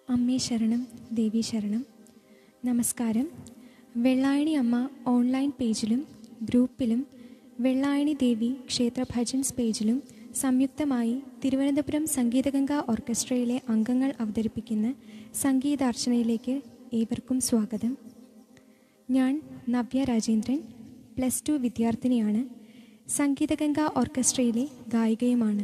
അമ്മേ ശരണം ദേവി ശരണം നമസ്കാരം വെള്ളായണി അമ്മ ഓൺലൈൻ പേജിലും ഗ്രൂപ്പിലും വെള്ളായണി ദേവി ക്ഷേത്ര ഭജൻസ് പേജിലും സംയുക്തമായി തിരുവനന്തപുരം സംഗീതഗംഗ ഓർക്കസ്ട്രയിലെ അംഗങ്ങൾ അവതരിപ്പിക്കുന്ന സംഗീതാർച്ചനയിലേക്ക് ഏവർക്കും സ്വാഗതം ഞാൻ നവ്യ രാജേന്ദ്രൻ പ്ലസ് ടു വിദ്യാർത്ഥിനിയാണ് സംഗീതഗംഗ ഓർക്കസ്ട്രയിലെ ഗായികയുമാണ്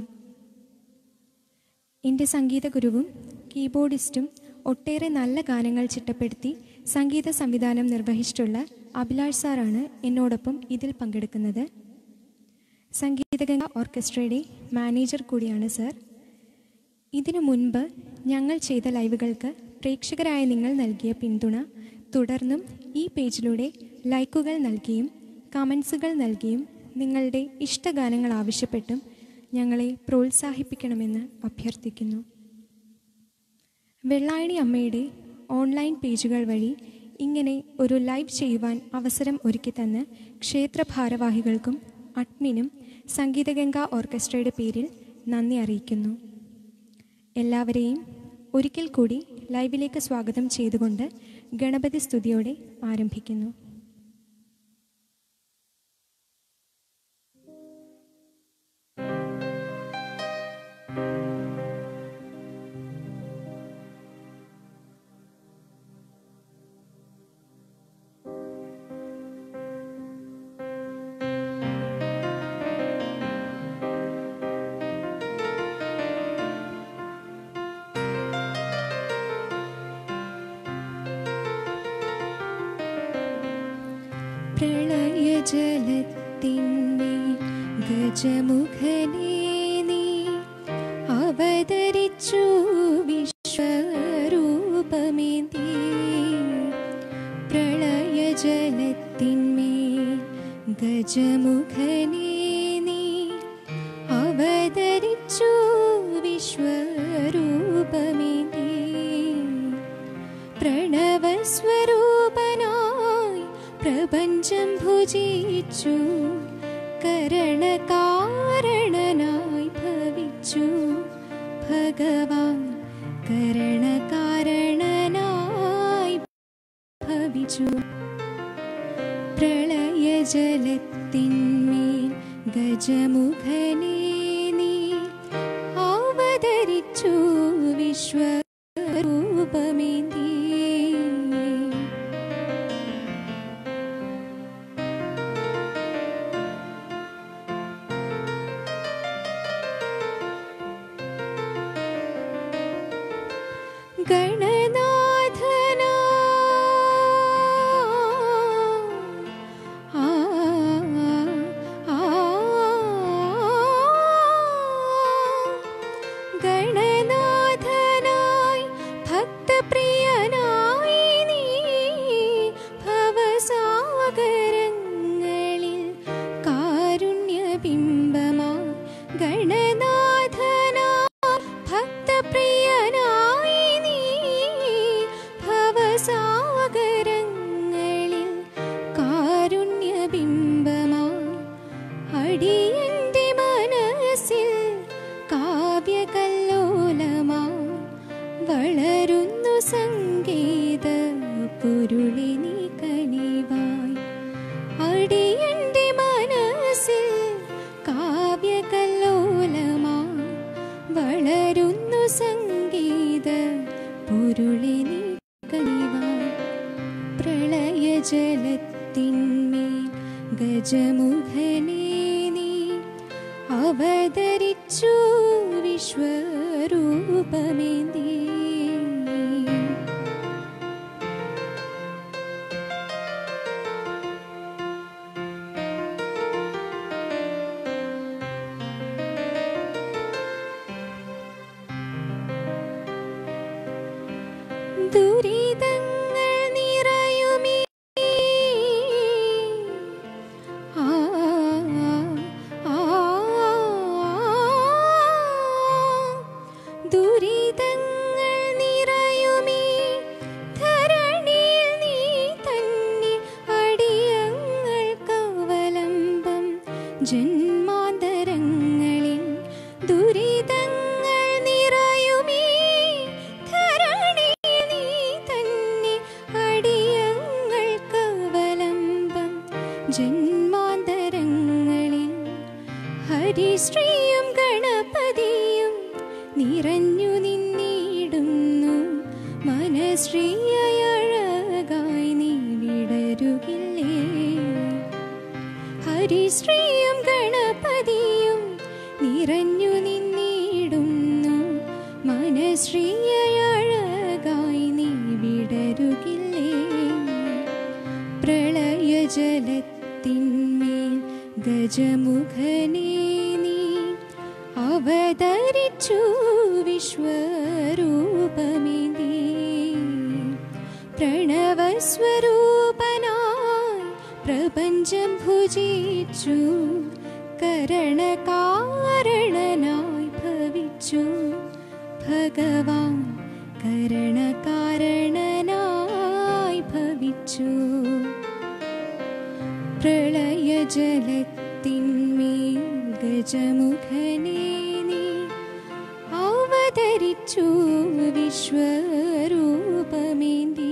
എൻ്റെ സംഗീത ഗുരുവും കീബോർഡിസ്റ്റും ഒട്ടേറെ നല്ല ഗാനങ്ങൾ ചിട്ടപ്പെടുത്തി സംഗീത സംവിധാനം നിർവഹിച്ചിട്ടുള്ള അഭിലാഷ് സാറാണ് എന്നോടൊപ്പം ഇതിൽ പങ്കെടുക്കുന്നത് സംഗീതഗംഗ ഓർക്കസ്ട്രയുടെ മാനേജർ കൂടിയാണ് സർ ഇതിനു മുൻപ് ഞങ്ങൾ ചെയ്ത ലൈവുകൾക്ക് പ്രേക്ഷകരായ നിങ്ങൾ നൽകിയ പിന്തുണ തുടർന്നും ഈ പേജിലൂടെ ലൈക്കുകൾ നൽകിയും കമൻസുകൾ നൽകിയും നിങ്ങളുടെ ഇഷ്ടഗാനങ്ങൾ ആവശ്യപ്പെട്ടും ഞങ്ങളെ പ്രോത്സാഹിപ്പിക്കണമെന്ന് അഭ്യർത്ഥിക്കുന്നു വെള്ളായണി അമ്മയുടെ ഓൺലൈൻ പേജുകൾ വഴി ഇങ്ങനെ ഒരു ലൈവ് ചെയ്യുവാൻ അവസരം ഒരുക്കി തന്ന് ക്ഷേത്ര ഭാരവാഹികൾക്കും അഡ്മിനും സംഗീതഗംഗ ഓർക്കസ്ട്രയുടെ പേരിൽ നന്ദി അറിയിക്കുന്നു എല്ലാവരെയും ഒരിക്കൽ കൂടി ലൈവിലേക്ക് സ്വാഗതം ചെയ്തുകൊണ്ട് ഗണപതി സ്തുതിയോടെ ആരംഭിക്കുന്നു പ്രളയജലത്തിന്മേൽ ഗജമുഖനേ നീ അവതരിച്ചു വിശ്വരൂപമേന്തി പ്രളയജലത്തിന്മേൽ ഗജമുഖനേ നീ അവതരിച്ചു വിശ്വരൂപമേന്തി പ്രണവസ്വരൂപനായി പ്രപഞ്ചം ഭുജിച്ചു കരണകാരണനായി ഭവിച്ചു ഭഗവാൻ കരണകാരണനായി ഭവിച്ചു പ്രളയജലത്തിന്മേൽ ഗജമുഖനേ നീ അവതരിച്ചു വിശ്വരൂപമേന്തി ഗണനാഥന ആ ആ ഗണനാഥനായി ഭക്തപ്രിയനായി നീ ഭവസാഗരങ്ങളിൽ കാരുണ്യബിംബമാ ഗണനാഥനാ ഭക്തപ്രിയനായി നീ ഭവസാഗരങ്ങളിൽ കാരുണ്യബിംബമാ അടിയന്റെ മനസ്സിൽ കാവ്യകല്ലോലമാ വളരുന്നു സംഗീത പൊരുളി നീ കനിവായി അടിയന്റെ മനസ്സിൽ കാവ്യകല്ലോലമാ വളരുന്നു സംഗീത പൊരുളി നീ കനിവായി പ്രളയജലത്തിന്മേൽ ഗജമുഖനേ നീ അവതരിച്ചു വിശ്വരൂപമേന്തി ദുരിതങ്ങൾ നിറയുമീ ആ ആ ദുരിതങ്ങൾ ഹരിശ്രീയും ഗണപതിയും നിറഞ്ഞു നിന്നിടുന്നു മനശ്രീയഴകായി നീ വിടരുകില്ലേ പ്രളയജലത്തിന്മേൽ ഗജമുഖനേ നീ അവതരിച്ചു വിശ്വരൂപമേന്തി പ്രണവസ്വരൂപനായി പ്രപഞ്ചം ഭുജിച്ചു കരണകാരണനായി ഭവിച്ചു ഭഗവാൻ കരണകാരണനായി ഭവിച്ചു പ്രളയജലത്തിന്മേൽ ഗജമുഖനേ നീ അവതരിച്ചു വിശ്വരൂപമേന്തി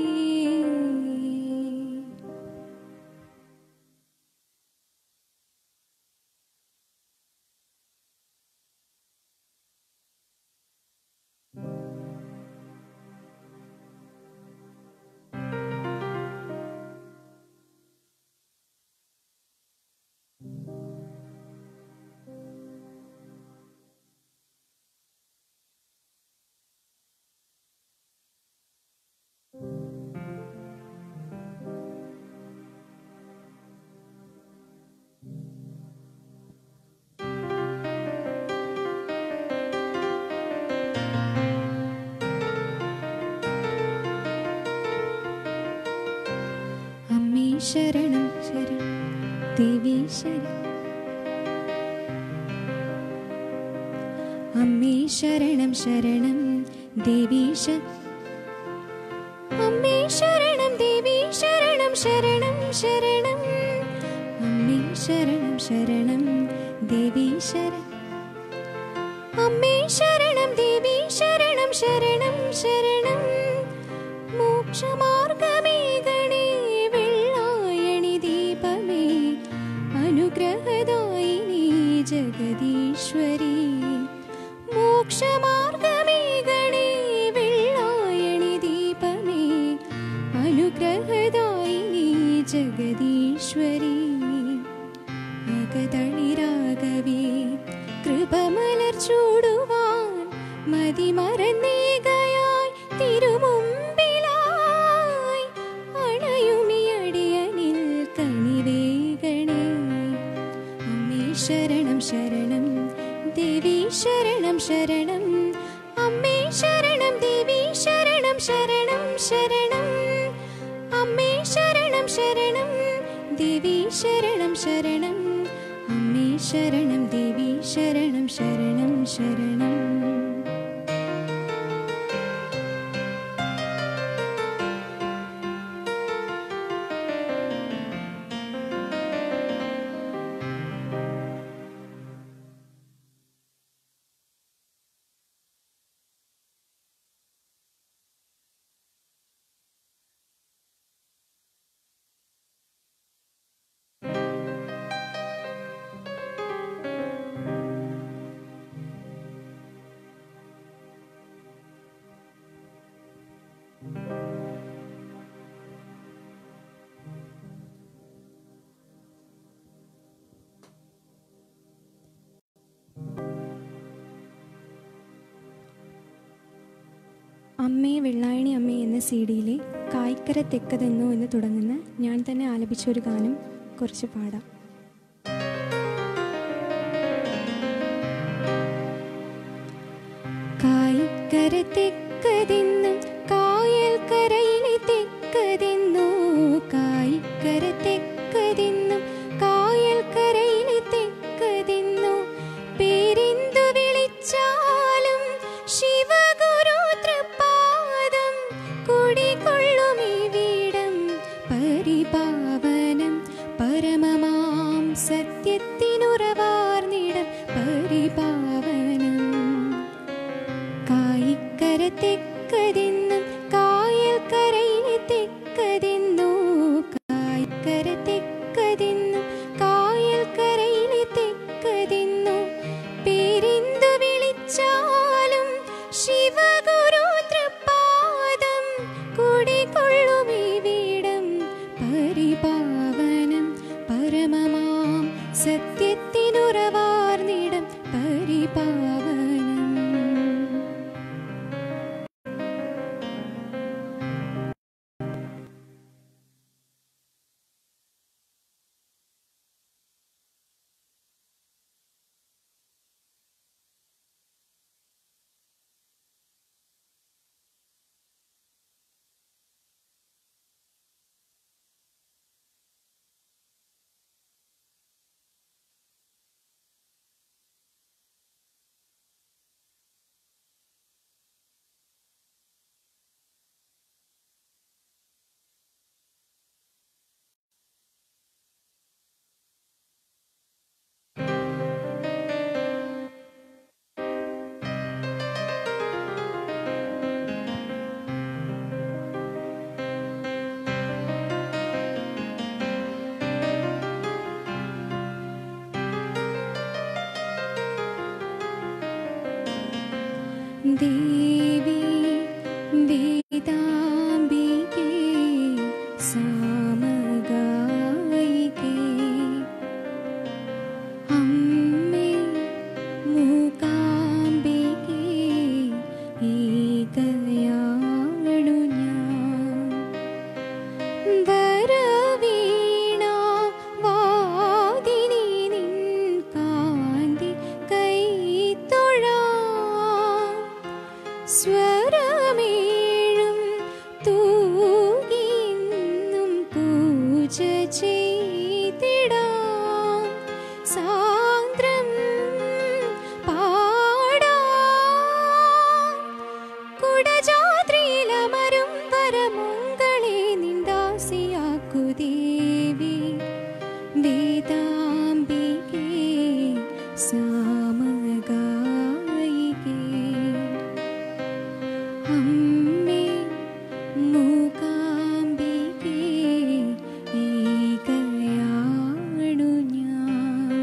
അമ്മേ ശരണം ശരണം ദേവി ശരണം അമ്മേ ശരണം ശരണം ദേവി ശ അമ്മേ ശരണം ദേവി ശരണം ശരണം ശരണം അമ്മേ ശരണം ശരണം ദേവി ശരണം അമ്മേ ശരണം ദേവി ശരണം ശരണം ശരണം മോക്ഷമാർഗമേ ഗണേ വെള്ളായണി ദീപമേ അനുഗ്രഹദായിനി ജഗദീശ്വരി മോക്ഷമാർഗമേ ഗണേ വെള്ളായണി ദീപമേ അനുഗ്രഹദായിനി ജഗദീശ്വരി അകതളിരാകവേ കൃപമലർ ചൂടുവാൻ മതിമറന്നേകയായി തിരുമുമ്പിലായി അണയുമിയടിയനിൽ കനിവേഗണേ അമ്മേ ശരണം ശരണം ദേവി ശരണം ശരണം അമ്മേ ശരണം ദേവി ശരണം ശരണം ശരണം അമ്മേ ശരണം ശരണം ദേവി ശരണം ശരണം അമ്മേ ശരണം ദേവി ശരണം ശരണം ശരണം അമ്മേ വെള്ളായണി അമ്മേ എന്ന സി ഡിയിലെ കായ്ക്കര തെക്കതെന്നോ എന്ന് തുടങ്ങുന്ന ഞാൻ തന്നെ ആലപിച്ച ഒരു ഗാനം കുറച്ച് പാടാം കായ്ക്കര തെക്കതെന്നും കായൽ കരയിലെ തെക്കതെന്നോ കായ്ക്കര തെക്കതെന്നും കായൽ കരയിലെ തെക്കതെന്നോ പേരെന്തു വിളിച്ചാലും ശിവഗുരു തൃപ്പാദം കുടികൊള്ളും ഇവിടം പരിപാവനം പരമമാം സത്യത്തിനുറവാർന്നിടം പരിപാവനം കായിക്കര തെക്കതി ദേവി വേദാംബികേ സാമഗായികേ അമ്മേ മൂകാംബികേ ഏകയാണു ഞാൻ വരവീണ വാദിനി നിൻ കാന്തി കൈത്തൊഴാം സ്വരമേഴും തൂകിന്നും പൂജ ചെയ്തിടാം സാന്ദ്രം പാടാം കുടജാദ്രിയിലമരും വരമംഗളെ നിന്ദാസിയാക്കു ദേവി വേദാംബികേ സാമഗായികേ അമ്മേ മൂകാംബികേ ഏകയാണു ഞാൻ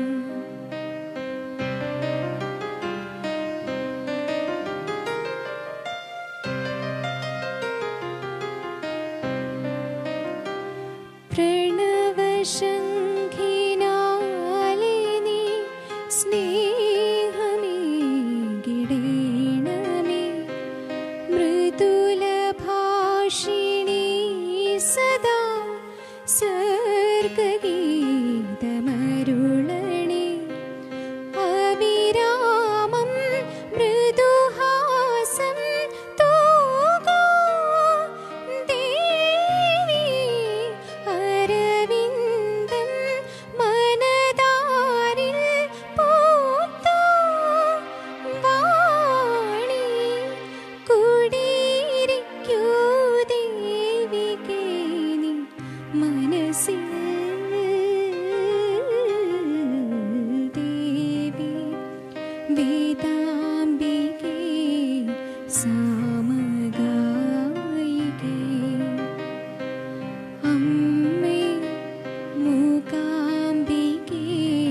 പ്രണവശങ്കിനാലിനി സ്നേഹമേ ഗിടേണമേ മൃദുലഭാഷിണി സദാ സർഗഗീതമരുളണേ അവിരാമം മൃദുഹാസം തൂകൂ ദേവി അരവിന്ദം മനതാരിൽ പൂത്തു വാണി കുടിയിരിക്കൂ ദേവികേ നീ മനസ്സിൽ ദേവി വേദാംബികേ സാമഗായികേ അമ്മേ മൂകാംബികേ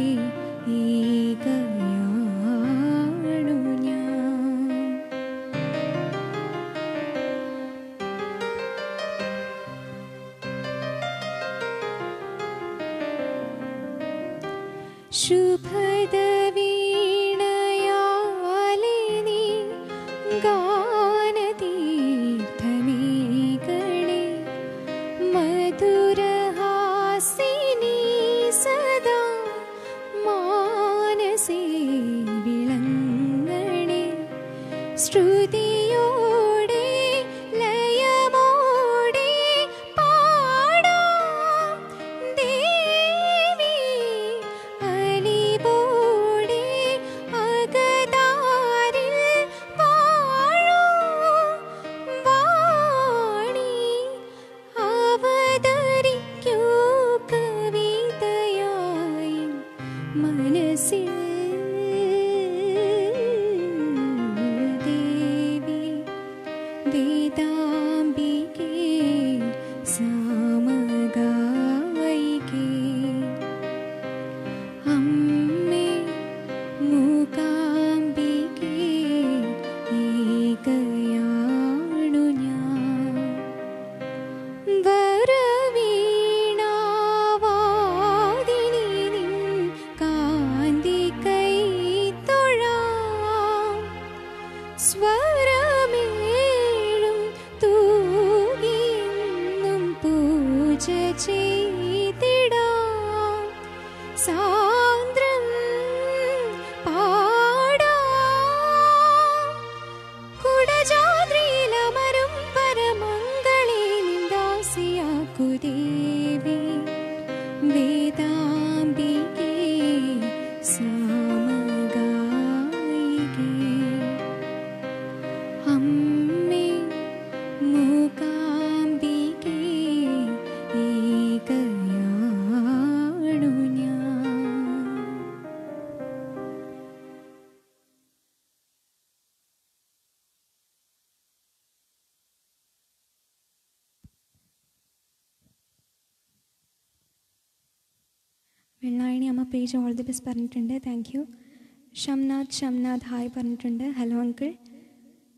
ഏകയാണു ഞാൻ ശുഭദവീണയാലിനി ഗാനതീർത്ഥമേകളെ മധുരഹാസിനി സദാ മാനസേ വിളങ്ങണേ ശ്രുതിയോടെ ലയമോടെ പാടാം ദേവി അലിവോടെ അകതാരിൽ വാഴൂ വാണി അവതരിക്കൂ കവിതയായി മനസ്സിൽ ദേവി വേദാംബികേ സാമഗായികേ അമ്മേ മൂകാംബികേ ഏകയാണു ഞാൻ വരവീണാവാദിനി നിൻ കാന്തി കൈത്തൊഴാം സ്വരമേഴും തൂകിന്നും പൂജ ചെയ്തിടാം സാന്ദ്രം പാടാം കുടജാദ്രിയിലമരും പരമംഗളെ നിന്ദാസിയാക്കു ദേവി വേദാംബികേ സാമഗായികേ അമ്മേ മൂകാംബികേ ഏകയാണു ഞാൻ വെള്ളായണി അമ്മ പേജ് ഓൾ ദി ബെസ്റ്റ് പറഞ്ഞിട്ടുണ്ട് thank you Shamnath Shamnath hi പറഞ്ഞിട്ടുണ്ട് hello uncle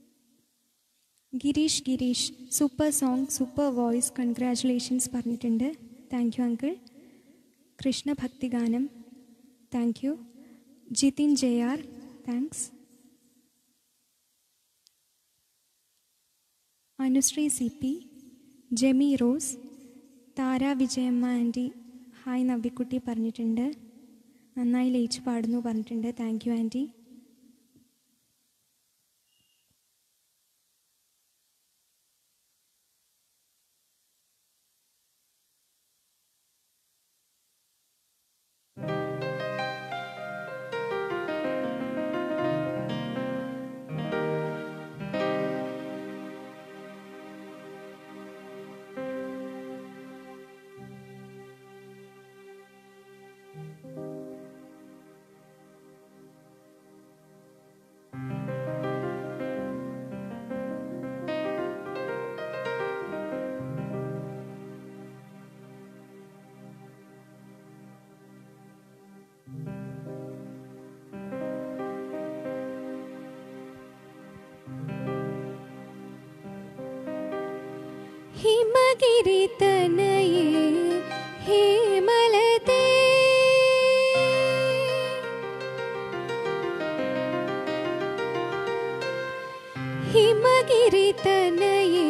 Girish Girish super song super voice congratulations പറഞ്ഞിട്ടുണ്ട് താങ്ക് യു അങ്കിൾ കൃഷ്ണ ഭക്തിഗാനം thank you Jithin J R thanks Anusree C P Jemi Rose Thara Vijayamma aunty hi നവ്യക്കുട്ടി പറഞ്ഞിട്ടുണ്ട് നന്നായി ലയിച്ച് പാടുന്നു പറഞ്ഞിട്ടുണ്ട് താങ്ക് യു ആൻറ്റി ഹിമഗിരി തനയേ ഹേമലതേ ഹിമഗിരി തനയേ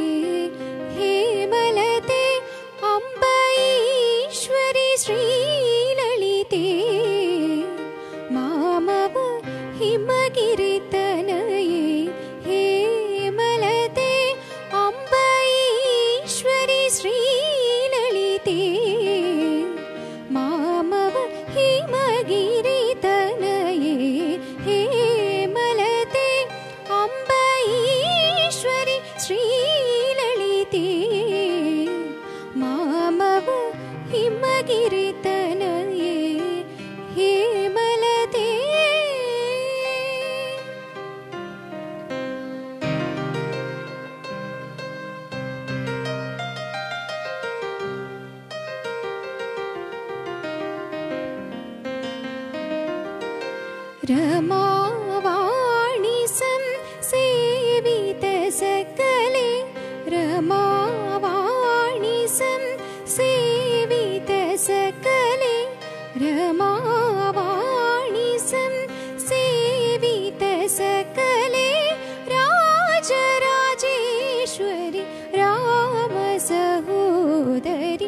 ഹേമലതേ അംബൈശ്വരി ശ്രീലളിതേ മാമവ ഹിമഗിരി തനയേ ഹേമലതേ അംബൈശ്വരി ശ്രീലളിതേ മാമവ ഹിമഗിരി തനയേ ഹേമലതേ അംബൈശ്വരി ശ്രീലളിതേ മാമവ ഹിമഗിരി തനയേ ഹേമലതേ रमावाणि संसेवितसकले रमावाणि संसेवितसकले रमावाणि संसेवितसकले राजराजेश्वरि रामसहोदरि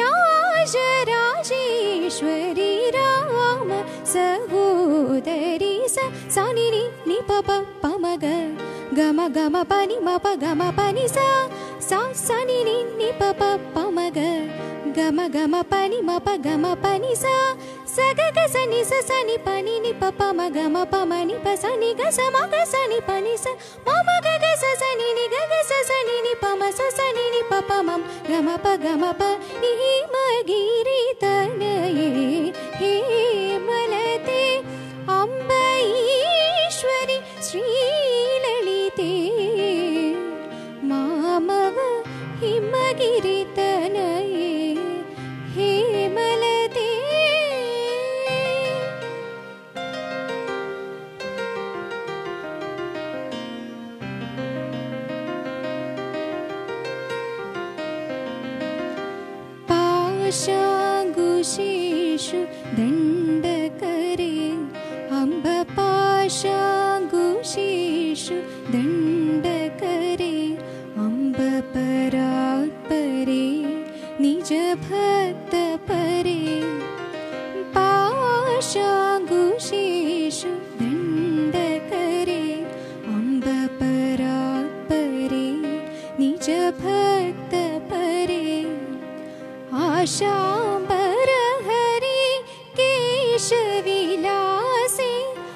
राजराजेश्वरि राम सहोदरि स सानि नि नि प प प म ग ग म ग म प नि म प ग म प नि सा सा सा नि नि नि प प प म ग ग म ग म प नि म प ग म प नि सा स ग ग स नि स स नि प नि नि प प म ग म प म नि प स नि ग स म ग स नि प नि स म म ग ग स स नि नि ग ग स स नि नि प म स स नि नि प प म ग म प ग म प नि म गिरि तनये हे मलते अम्बईश्वरि श्रीललिते मामव हिमगिरितनये हेमलते पाशाङ्कुशेषु दण्डकरे अम्ब पाशाङ्कुशेषु दण्डकरे अम्ब परात्परे निजभक्तपरे पाशाङ्कुशेषु दण्डकरे अम्ब परात्परे निजभक्तपरे आशाम्बरहरि केशविलासे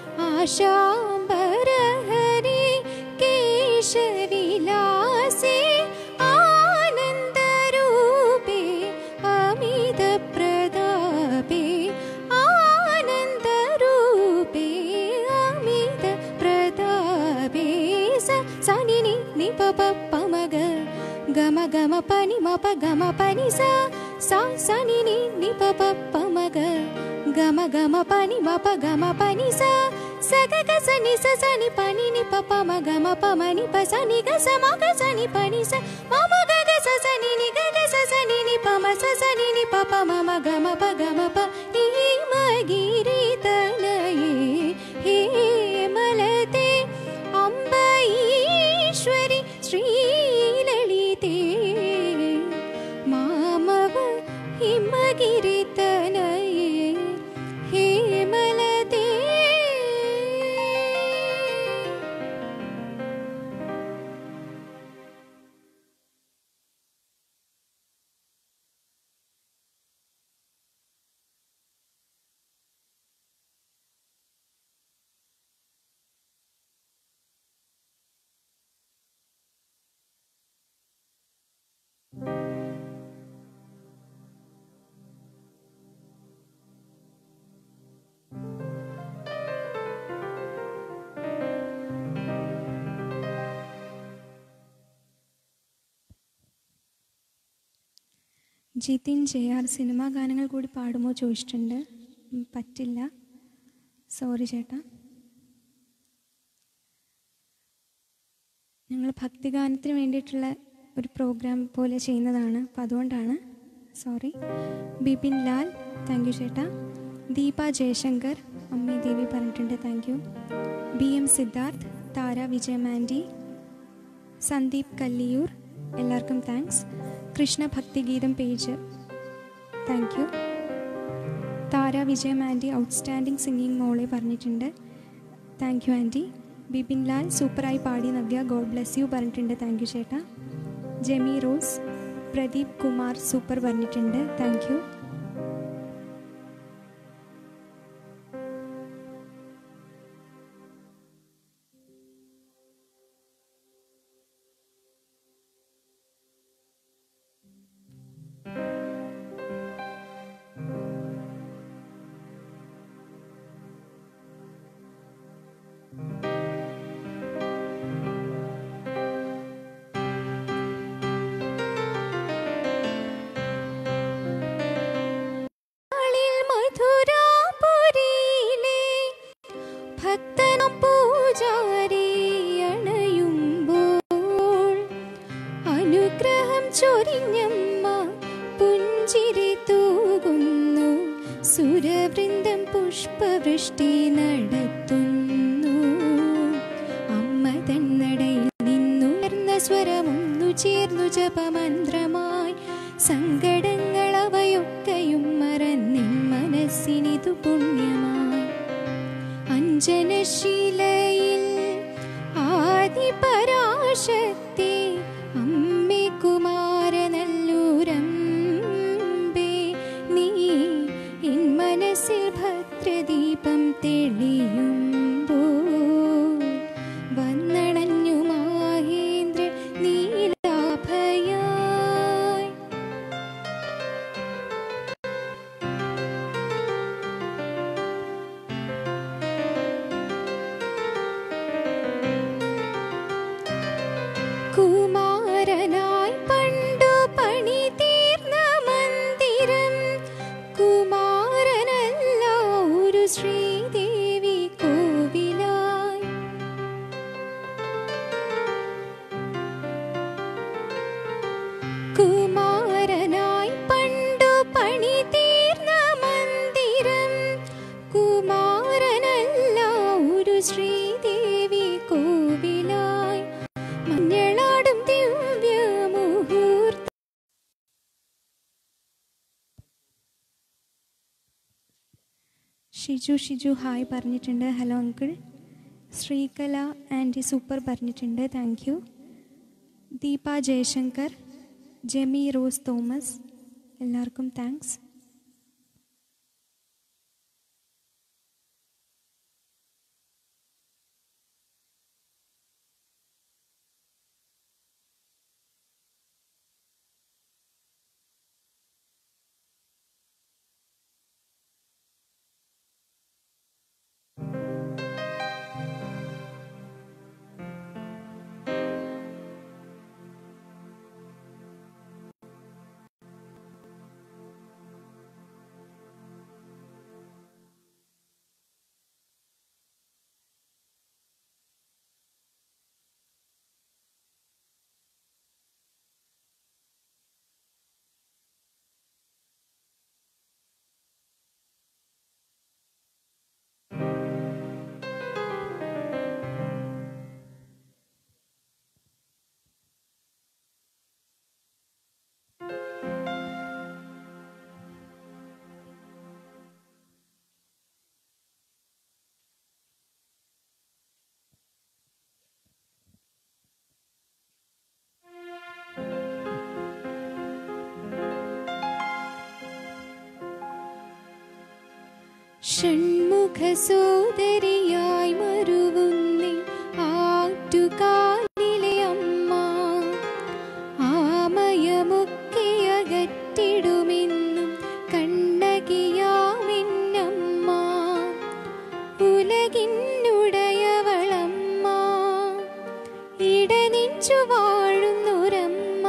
आशाम्बरहरि केशविलासे आनन्दरूपे अमितप्रदापे आनन्दरूपे अमितप्रदापे स स नि नि नि प प प म ग ग म ग म प नि म प ग म प नि सा सा सा नि नि नि प प प म ग ग म ग म प नि म प ग म प नि सा स സഗ ഗ സ നി സ സ നി പ നി നി പ പ മ ഗ മ പ മ നി പ സ നി ഗ സ മ ഗ സ നി പ നി സ മ മ ഗ ഗ സ സ നി നി ഗ ഗ സ സ നി നി പ മ സ സ നി നി പ പ മ മ ഗ മ പ ഗ മ പ നി മ ഗി രി ത ന യേ ഹേ മലതേ അംബ ഈശ്വരി ശ്രീലളിതേ മാമവ ഹിമഗിരിതനയേ ഹേമലതേ ജിതിൻ ജെ ആർ സിനിമാ ഗാനങ്ങൾ കൂടി പാടുമോ ചോദിച്ചിട്ടുണ്ട് ഉം, പറ്റില്ല സോറി ചേട്ടാ ഞങ്ങൾ ഭക്തിഗാനത്തിന് വേണ്ടിയിട്ടുള്ള ഒരു പ്രോഗ്രാം പോലെ ചെയ്യുന്നതാണ് അപ്പം അതുകൊണ്ടാണ് sorry Bipin Lal thank you ചേട്ടാ ദീപ ജയശങ്കർ അമ്മി ദേവി പറഞ്ഞിട്ടുണ്ട് thank you B M Siddharth Thara വിജയമാൻഡി സന്ദീപ് കല്ലിയൂർ എല്ലാവർക്കും താങ്ക്സ് കൃഷ്ണ ഭക്തിഗീതം page thank you Thara Vijayam aunty outstanding singing മോളെ പറഞ്ഞിട്ടുണ്ട് thank you aunty Bipin Lal സൂപ്പറായി പാടി നവ്യ ഗോഡ് ബ്ലെസ് യു പറഞ്ഞിട്ടുണ്ട് താങ്ക് യു ചേട്ടാ ജെമി റോസ് പ്രദീപ് കുമാർ സൂപ്പർ പറഞ്ഞിട്ടുണ്ട് താങ്ക് യു നാളിൽ മധുരാപുരിയിലെ ഭക്തനും പൂജാരി അണയുമ്പോൾ അനുഗ്രഹം ചൊരിഞ്ഞമ്മ പുഞ്ചിരി തൂകുന്നു സുരവൃന്ദം പുഷ്പവൃഷ്ടി നടത്തുന്നു അമ്മ തന്നടയിൽ നിന്നുയർന്ന സ്വരമൊന്നു ചേർന്നു ജപമന്ത്രമായി സങ്കടങ്ങൾ അവയൊക്കെയും മറന്നിൻ മനസ്സിനിതു പുണ്യമായി അഞ്ജനശീലയിൽ ആദിപരാശക്തി അമ്മേ കുമാരനല്ലൂരമ്പേ നീ എൻ മനസ്സിൽ ഭദ്രദീപം തെളിയുമ്പോൾ വന്നണഞ്ഞു മാഹേന്ദ്രൻ നീലാഭയായി കുമാരനായി പണ്ടു പണി തീർന്ന മന്ദിരം കുമാരനല്ല ഒരു ശ്രീദേവി കോവിലായി കുമാരനായി പണ്ടു പണി തീർന്ന മന്ദിരം കുമാരനല്ല ഒരു ശ്രീദേവി കോവിലായി മഞ്ഞളാടും ദിവ്യ മുഹൂർത്ത ഷിജു ഷിജു ഹായ് പറഞ്ഞിട്ടുണ്ട് hello uncle Sreekala aunty super പറഞ്ഞിട്ടുണ്ട് thank you Deepa Jayasankar Jemi Rose Thomas എല്ലാവർക്കും താങ്ക്സ് ഷൺമുഖ സോദരിയായി മരുവുന്നി ആറ്റുകാലിലെ അമ്മ ആമയമൊക്കെ അകറ്റിടുമെന്നും കണ്ണകിയാമിന്നമ്മ ഉലകിന്നുടയവളമ്മ ഇടനെഞ്ചു വാഴുന്നൊരമ്മ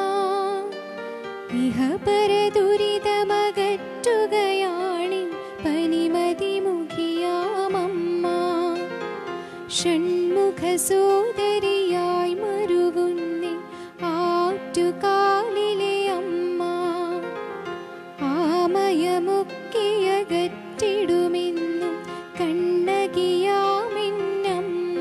ഇഹപരദുരിതമകറ്റുകയാണി പനിമതി മുഖിയാമമ്മ ഷൺമുഖ സോദരിയായി മരുവുന്നി ആറ്റുകാലിലെ അമ്മ ആമയമൊക്കെ അകറ്റിടുമെന്നും കണ്ണകിയാമിന്നമ്മ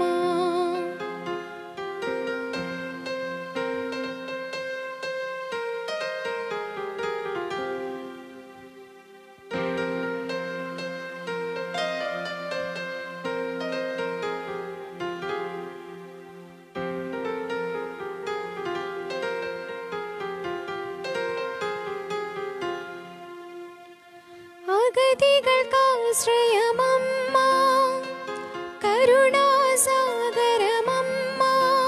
അഗതികൾക്കാശ്രയമമ്മ കരുണാസാഗരമമ്മ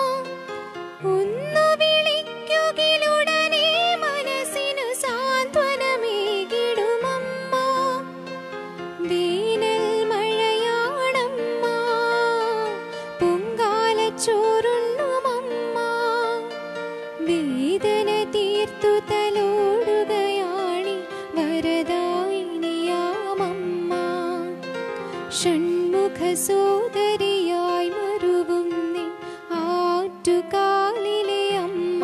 ഒന്നു വിളിക്കുകിലുടനെ മനസ്സിനു സാന്ത്വനമേകിടുമമ്മ വേനൽ മഴയാണമ്മ പൊങ്കാലച്ചോറുണ്ണുമമ്മ വേദന തീർത്തു തലോടുകയാണി വരദായിനിയാമമ്മ ഷൺമുഖ സോദരിയായി മരുവുന്നി ആറ്റുകാലിലെ അമ്മ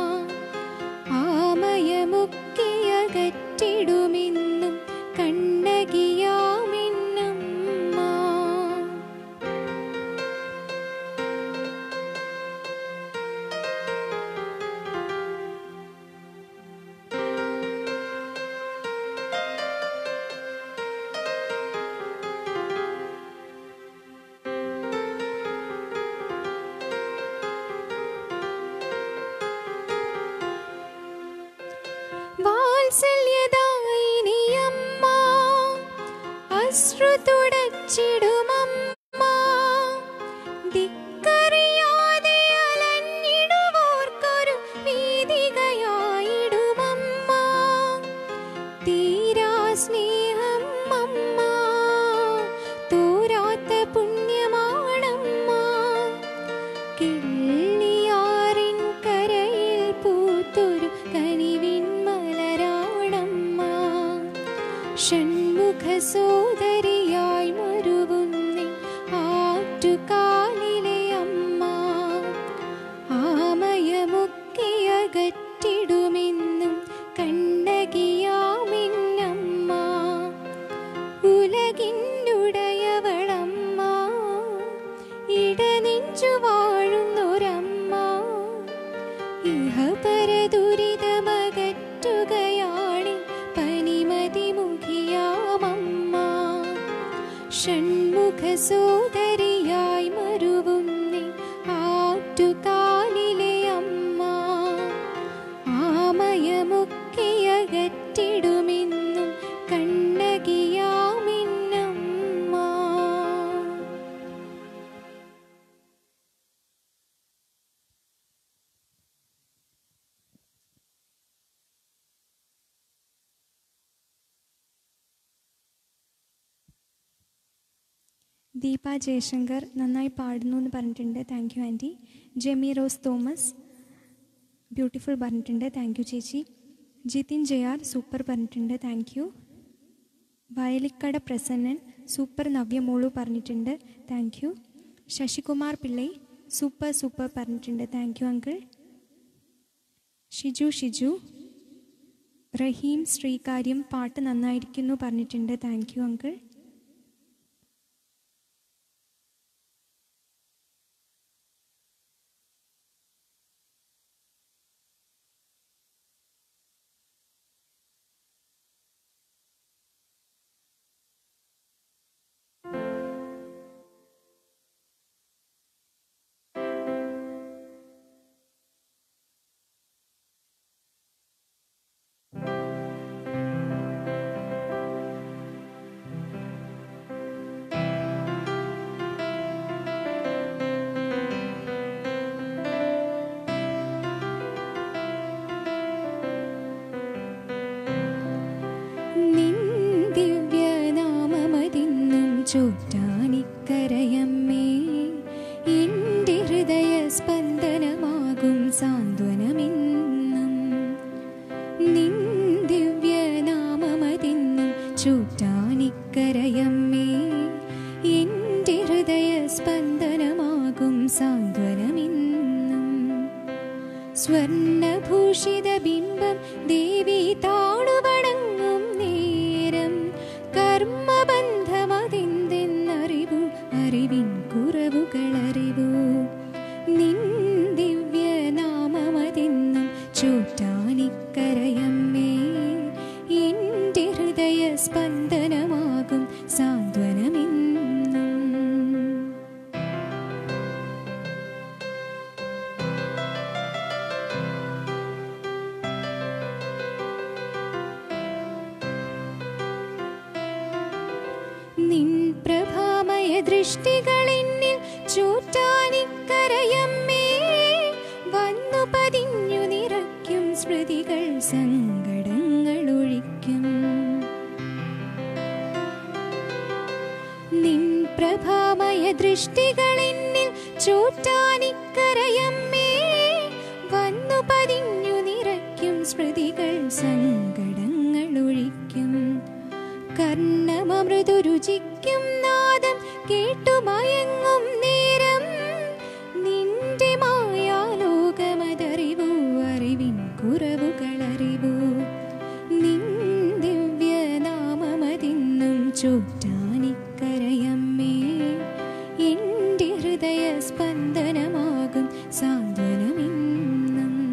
ആമയമൊക്കെ അകറ്റിടുമെന്നും കണ്ണകിയാമിന്നമ്മ വാത്സല്യദായിനിയമ്മ അശ്രു തുടച്ചിടുമമ്മ ദിക്കറിയാതെ അലഞ്ഞിടുവോർക്കൊരു വീതികയായിടുമമ്മ തീരാ സ്നേഹം അമ്മ തോരാത്ത പുണ്യമാണമ്മ കിള്ളിയാറിൻ കരയിൽ പൂത്തൊരു കനിവിൻ മലരാണമ്മ ഷൺമുഖ സോദരിയായി മരുവുന്നി ആറ്റുകാലിലെ അമ്മ ആമയമൊക്കെ അകറ്റിടുമെന്നും കണ്ണകിയാമിന്നമ്മ ഉലകിന്നുടയവളമ്മ ഇടനെഞ്ചു വാഴുന്നൊരമ്മ ഇഹപരദുരിതമകറ്റുകയാണി പനിമതി മുഖിയാമമ്മ ഷൺമുഖ സോദരിയായി മരുവുന്നി ആറ്റുകാലിലെ അമ്മ ആമയമൊക്കെ അകറ്റിടുമെന്നും കണ്ണകിയാമിന്നമ്മ ദീപ ജയശങ്കർ നന്നായി പാടുന്നു എന്ന് പറഞ്ഞിട്ടുണ്ട് thank you aunty Jemi Rose Thomas beautiful പറഞ്ഞിട്ടുണ്ട് താങ്ക് യു ചേച്ചി ജിതിൻ ജയാർ സൂപ്പർ പറഞ്ഞിട്ടുണ്ട് thank you Vayalikkada Prasannan super നവ്യമോളു പറഞ്ഞിട്ടുണ്ട് thank you Sasikumar Pillai super super പറഞ്ഞിട്ടുണ്ട് thank you uncle Shiju Shiju Raheem Sreekaryam പാട്ട് നന്നായിരിക്കുന്നു പറഞ്ഞിട്ടുണ്ട് താങ്ക് യു അങ്കിൾ ചോറ്റാനിക്കരയമ്മേ എൻ്റെ ഹൃദയ സ്പന്ദനമാകും സാന്ത്വനമിന്നും നിൻ ദിവ്യനാമമതിന്നും ചൂറ്റാനിക്കരയമ്മേ എൻ്റെ ഹൃദയ സ്പന്ദനമാകും സാന്ത്വനമിന്നും സ്വർണഭൂഷിത ബിംബം ദേവി താണുവണങ്ങും നേരം കർമ്മബന്ധമതെന്തെന്നറിവു അറിവിൻ കുറവുകളറിവു നിൻ ദിവ്യനാമമതെന്നും ചൂറ്റാനിക്കരയമ്മേ എൻ്റെ ഹൃദയ സ്പന്ദനമാകും സാന്ത്വനമെന്നും നിൻ പ്രഭാമയ ദൃഷ്ടികളെന്നിൽ ചൂറ്റാനിക്കരയമ്മേ വന്നു പതിഞ്ഞു നിറയ്ക്കും സ്മൃതികൾ സങ്കടങ്ങൾ ഒഴിക്കും നിൻ പ്രഭാമയ ദൃഷ്ടികളെന്നിൽ ചൂറ്റാനിക്കരയമ്മേ വന്നു പതിഞ്ഞു നിറയ്ക്കും സ്മൃതികൾ സങ്കടങ്ങൾ ഒഴിക്കും കർണമൃദു രുചിക്കും നാദം കേട്ടുമയങ്ങും നേരം നിന്റെ മായാലോകമതറിവു അറിവിൻ കുറവുകളറിവു നിൻ ദിവ്യനാമമതിന്നും ചൂറ്റാനിക്കരയമ്മേ എൻ്റെ ഹൃദയ സ്പന്ദനമാകും സാന്ത്വനമിന്നും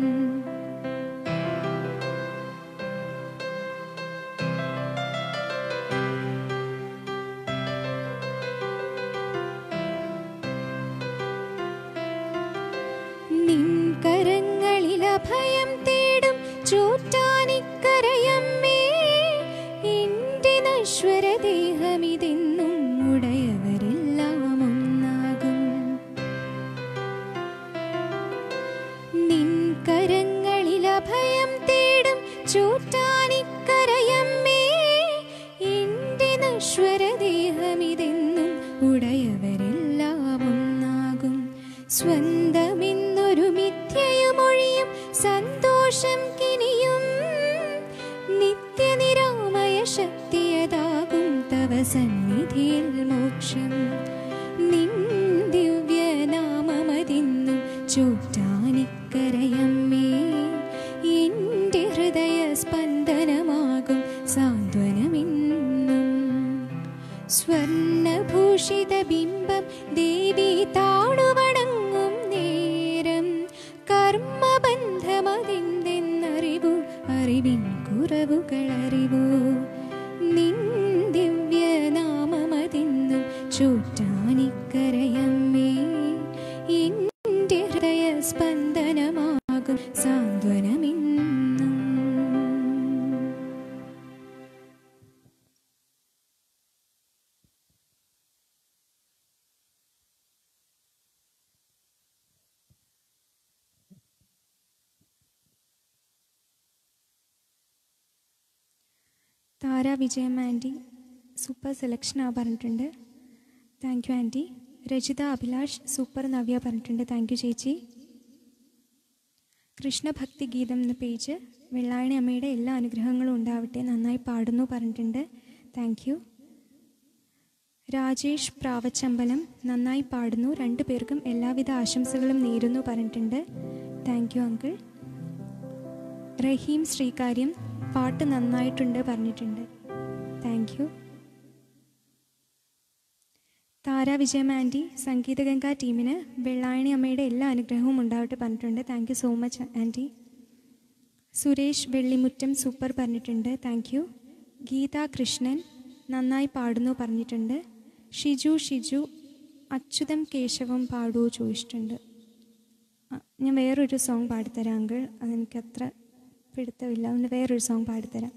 നിൻ കരങ്ങളിൽ അഭയം തേടും ചൂറ്റാനിക്കരയമ്മേ എന്റെ നശ്വര ദേഹമിതെന്നും ഉടയവരെല്ലാം ഒന്നാകും നിൻ കരങ്ങളിൽ അഭയം തേടും ചൂറ്റാനിക്കരയമ്മേ എന്റെ നശ്വര ദേഹമിതെന്നും ഉടയവരെല്ലാം ഒന്നാകും സ്വന്തമെന്നൊരു മിഥ്യയുമൊഴിയും സന്തോഷം കിനിയും നിത്യനിരാമയ ശക്തിയതാകും തവ സന്നിധിയിൽ മോക്ഷം നിൻ ദിവ്യനാമമതിന്നും ചൂറ്റാനിക്കരയമ്മേ എൻ്റെ ഹൃദയ സ്പന്ദനമാകും സാന്ത്വനമിന്നും സ്വർണഭൂഷിത ബിംബം ദേവി താണുവണങ്ങും നേരം കർമ്മബന്ധമതെന്തെന്നറിവു അറിവിൻ കുറവുകളറിവു നിൻ ദിവ്യനാമമതിന്നും ചൂറ്റാനിക്കരയമ്മേ എൻ്റെ ഹൃദയ സ്പന്ദനമാകും സാന്ത്വനമിന്നും താര വിജയം ആൻറ്റി സൂപ്പർ സെലക്ഷൻ ആ പറഞ്ഞിട്ടുണ്ട് thank you aunty Rajitha Abhilash super Navya പറഞ്ഞിട്ടുണ്ട് താങ്ക് യു ചേച്ചി കൃഷ്ണഭക്തി ഗീതം എന്ന പേജ് വെള്ളായണി അമ്മയുടെ എല്ലാ അനുഗ്രഹങ്ങളും ഉണ്ടാവട്ടെ നന്നായി പാടുന്നു പറഞ്ഞിട്ടുണ്ട് താങ്ക് യു രാജേഷ് പ്രാവച്ചമ്പലം നന്നായി പാടുന്നു രണ്ടു പേർക്കും എല്ലാവിധ ആശംസകളും നേരുന്നു പറഞ്ഞിട്ടുണ്ട് thank you uncle Raheem Sreekaryam പാട്ട് നന്നായിട്ടുണ്ട് പറഞ്ഞിട്ടുണ്ട് thank you Thara Vijayam anti സംഗീതഗംഗ ടീമിന് വെള്ളായണി അമ്മയുടെ എല്ലാ അനുഗ്രഹവും ഉണ്ടാവട്ടെ പറഞ്ഞിട്ടുണ്ട് thank you so much aunty Suresh Vellimuttam super പറഞ്ഞിട്ടുണ്ട് താങ്ക് യു ഗീത കൃഷ്ണൻ നന്നായി പാടുന്നു പറഞ്ഞിട്ടുണ്ട് ഷിജു ഷിജു അച്യുതം കേശവം പാടുവോ ചോദിച്ചിട്ടുണ്ട് ആ, ഞാൻ വേറൊരു സോങ് പാടിത്തരാം അങ്കിൾ അതെനിക്ക് അത്ര പിടുത്തമില്ല അതുകൊണ്ട് വേറൊരു സോങ് പാടിത്തരാം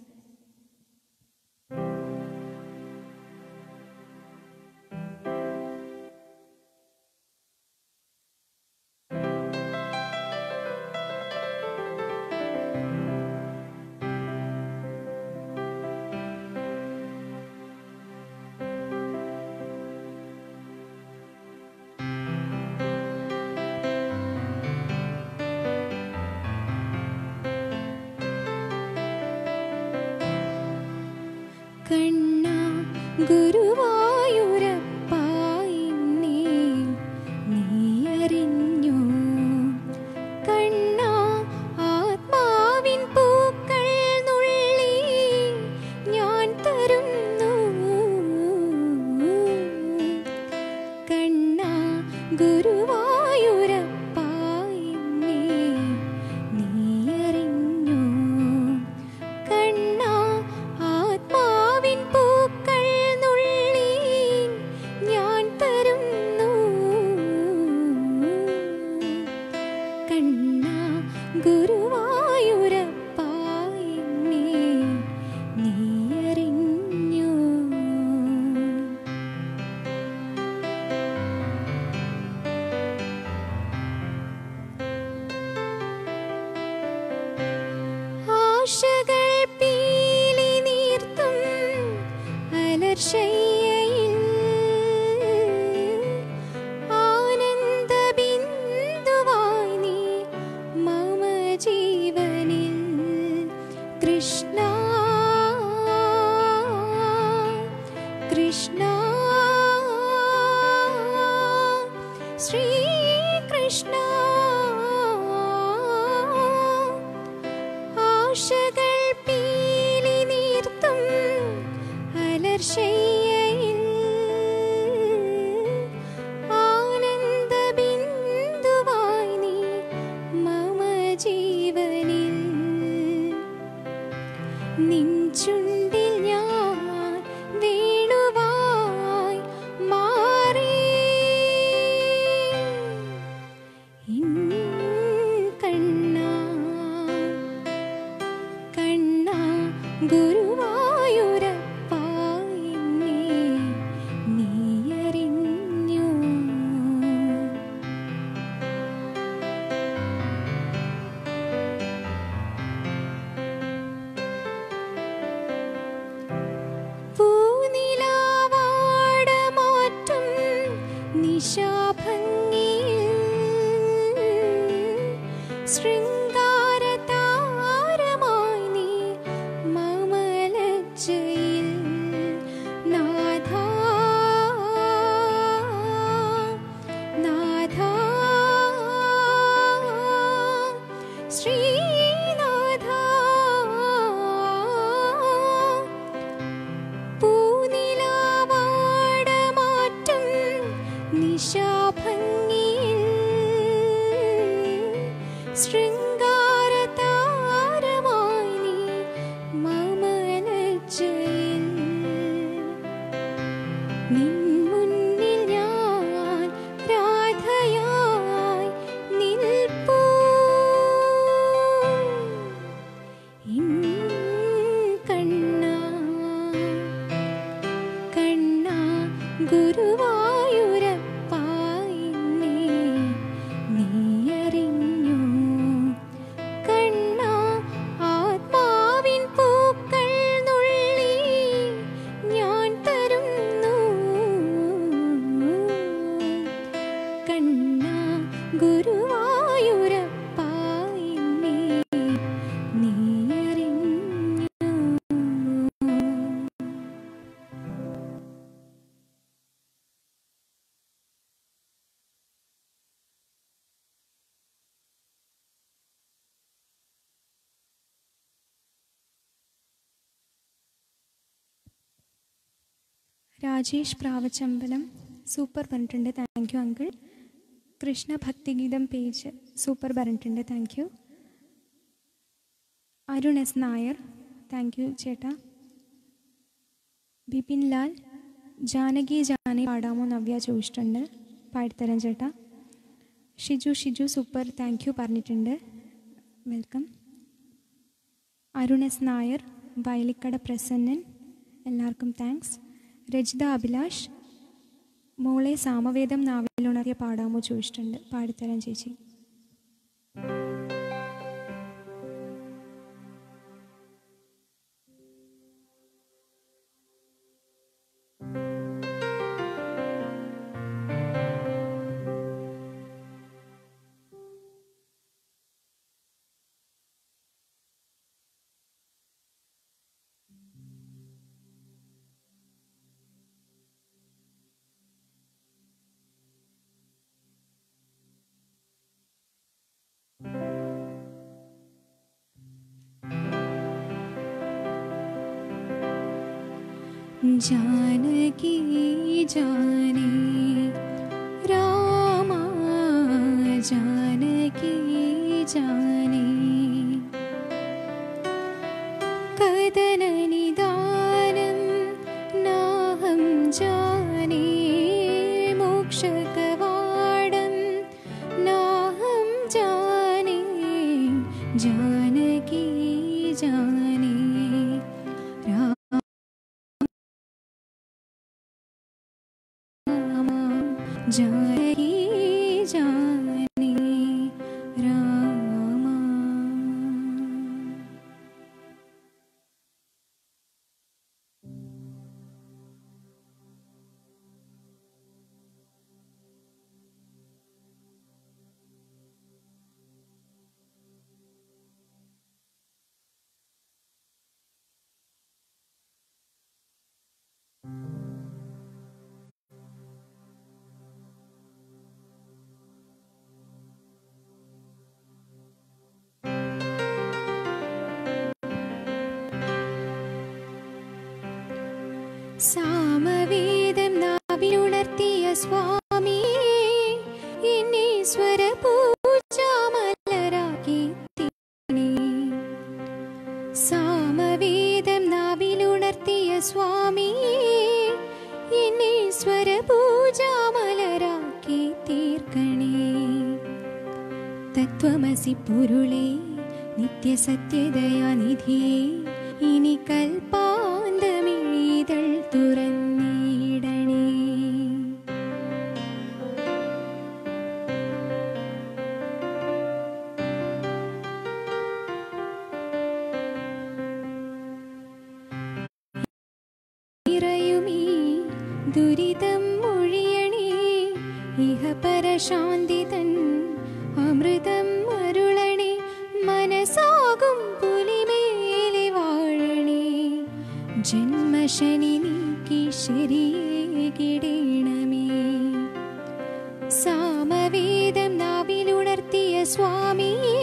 കണ്ണ ഗുരുവായൂരപ്പ എന്നെ നീ അറിഞ്ഞോ കണ്ണ ആത്മാവിൻ പൂക്കൾ നുള്ളി ഞാൻ തരുന്നു കണ്ണ ഗുരുവായൂരപ്പ എന്നെ നീ അറിഞ്ഞോ കണ്ണ ആത്മാവിൻ പൂക്കൾ നുള്ളി ഞാൻ തരുന്നു കണ്ണ ഗുരുവായൂരപ്പ എന്നെ നീ അറിഞ്ഞോ ആശകൾ പീലി നീർത്തും അലർശയ്യയിൽ ആനന്ദ ബിന്ദുവായി നീ മമ ജീവനിൽ കൃഷ്ണ കൃഷ്ണ ശ്രീകൃഷ്ണ ആശകൾ പീലി നീർത്തും അലർശയ്യയിൽ ആനന്ദ ബിന്ദുവായി നീ മമ ജീവനിൽ നിൻ ചുണ്ടിൽ ഞാൻ വേണുവായി മാറി ഇൻ കണ്ണ കണ്ണ ഗുരുവായൂരപ്പ എന്നെ നീ അറിഞ്ഞോ പൂനിലാവാടമാറ്റും നിശാഭംഗിയിൽ ശൃംഗാരതാരമായി നീ മമലജ്ജയിൽ നാഥ നാഥ ശ്രീനാഥ പൂനിലാവാടമാറ്റും നിശാഭംഗിയിൽ ശൃംഗാരതാരമായി നീ മമലജ്ജയിൽ നിൻ മുന്നിൽ ഞാൻ രാധയായി നിൽപ്പൂ ഇൻ കണ്ണ കണ്ണ ഗുരുവായൂരപ്പ എന്നെ നീ അറിഞ്ഞോ കണ്ണ ആത്മാവിൻ പൂക്കൾ നുള്ളി ഞാൻ തരുന്നു കണ്ണ ഗുരുവായൂരപ്പ എന്നെ നീ അറിഞ്ഞോ രാജേഷ് പ്രാവച്ചമ്പലം സൂപ്പർ പറഞ്ഞിട്ടുണ്ട് താങ്ക് യു അങ്കിൾ കൃഷ്ണ ഭക്തിഗീതം പേജ് സൂപ്പർ പറഞ്ഞിട്ടുണ്ട് thank you Arun S Nair thank you ചേട്ടാ ബിപിൻ ലാൽ ജാനകി ജാനകി പാടാമോ നവ്യ ചോദിച്ചിട്ടുണ്ട് പാടിത്തരാം ചേട്ടാ Shiju Shiju super thank you പറഞ്ഞിട്ടുണ്ട് വെൽക്കം അരുൺ എസ് നായർ വയലിക്കട പ്രസന്നൻ എല്ലാവർക്കും താങ്ക്സ് രജിത അഭിലാഷ് മോളെ സാമവേദം നാവിലുണർത്തിയ പാടാമോ ചോദിച്ചിട്ടുണ്ട് പാടിത്തരാം ചേച്ചി जानकी जाने रामा जानकी जाने कदननिदानं नाहं जाने मोक्षकवाडं नाहं जाने जानकी जाने रामा जानकी जाने रामा സാമവേദം നാവിലുണർത്തിയ സ്വാമി എന്നെ സ്വരപൂജാമലരാക്കി തീണേ സാമവേദം നാവിലുണർത്തിയ സ്വാമി എന്നെ സ്വരപൂജാമലരാക്കി തീർക്കണേ തത്വമസി പൊരുളേ നിത്യസത്യദയാനിധിയേ ഇനി കൽപ്പാന്തമിഴിതൾ തുറന്നിടണേ നിറയുമീ ദുരിതം ഒഴിയണേ ഇഹ പരശാന്തി തൻ അമൃതം അരുളണേ മനസ്സാകും പുലിമേലെ വാഴണേ ജന്മശനി നീക്കി ശരിയേ കിടണമേ സാമവേദം നാവിലുണർത്തിയ സ്വാമിയേ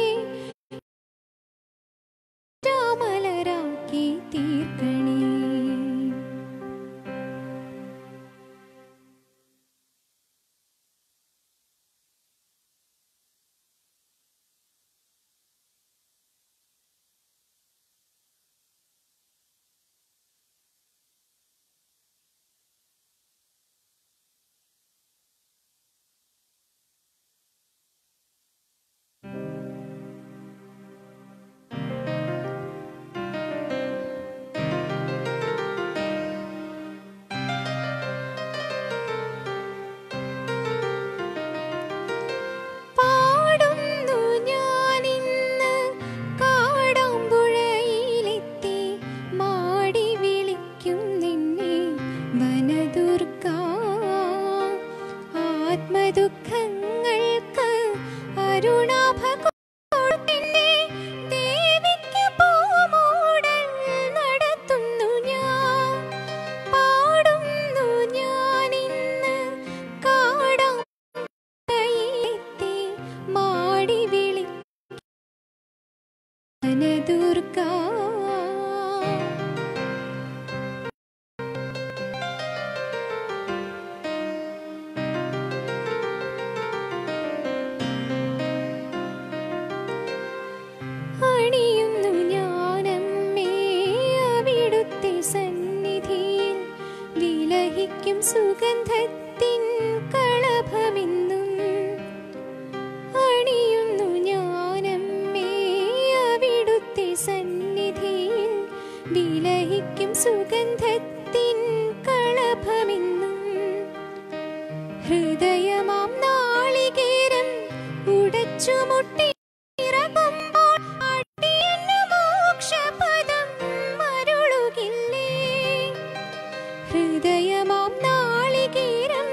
രാമലരാക്കി തീർക്കണേ പാടുന്നു ഞാനിന്ന് കാടാമ്പുഴയിലെത്തി മാടി വിളിക്കും നിന്നെ വനദുർഗ ആത്മദുഃഖങ്ങൾക്ക് അരുണാഭ കൊടുത്തെന്നെ ദേവിക്ക് പൂമൂടൽ നടത്തുന്നു ഞാൻ പാടുന്നു ഞാനിന്ന് കാടാം കൈയെത്തി മാടി വിളി ദുർഗ അണിയുന്നു ഞാനമ്മേ അവിടുത്തെ സന്നിധിയിൽ വിലഹിക്കും സുഗന്ധത്തിൻ കളഭമെന്നും അണിയുന്നു ഞാനമ്മേ അവിടുത്തെ സന്നിധിയിൽ വിലഹിക്കും സുഗന്ധത്തിൻ കളഭമെന്നും ഹൃദയമാം നാളികേരം ഉടച്ചുമുട്ടി ഇറങ്ങുമ്പോൾ അടിയന്നു മോക്ഷപദം അരുളുകില്ലേ ഹൃദയമാം നാളികേരം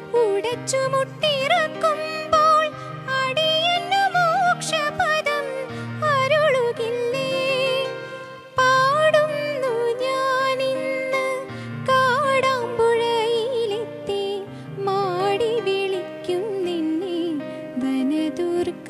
ഉടച്ചുമുട്ടിറക്കുമ്പോൾ അടിയന്നു മോക്ഷപദം അരുളുകില്ലേ പാടുന്നു ഞാനിന്ന് കാടാമ്പുഴയിലെത്തി മാടി വിളിക്കും നിന്നെ വനദുർഗ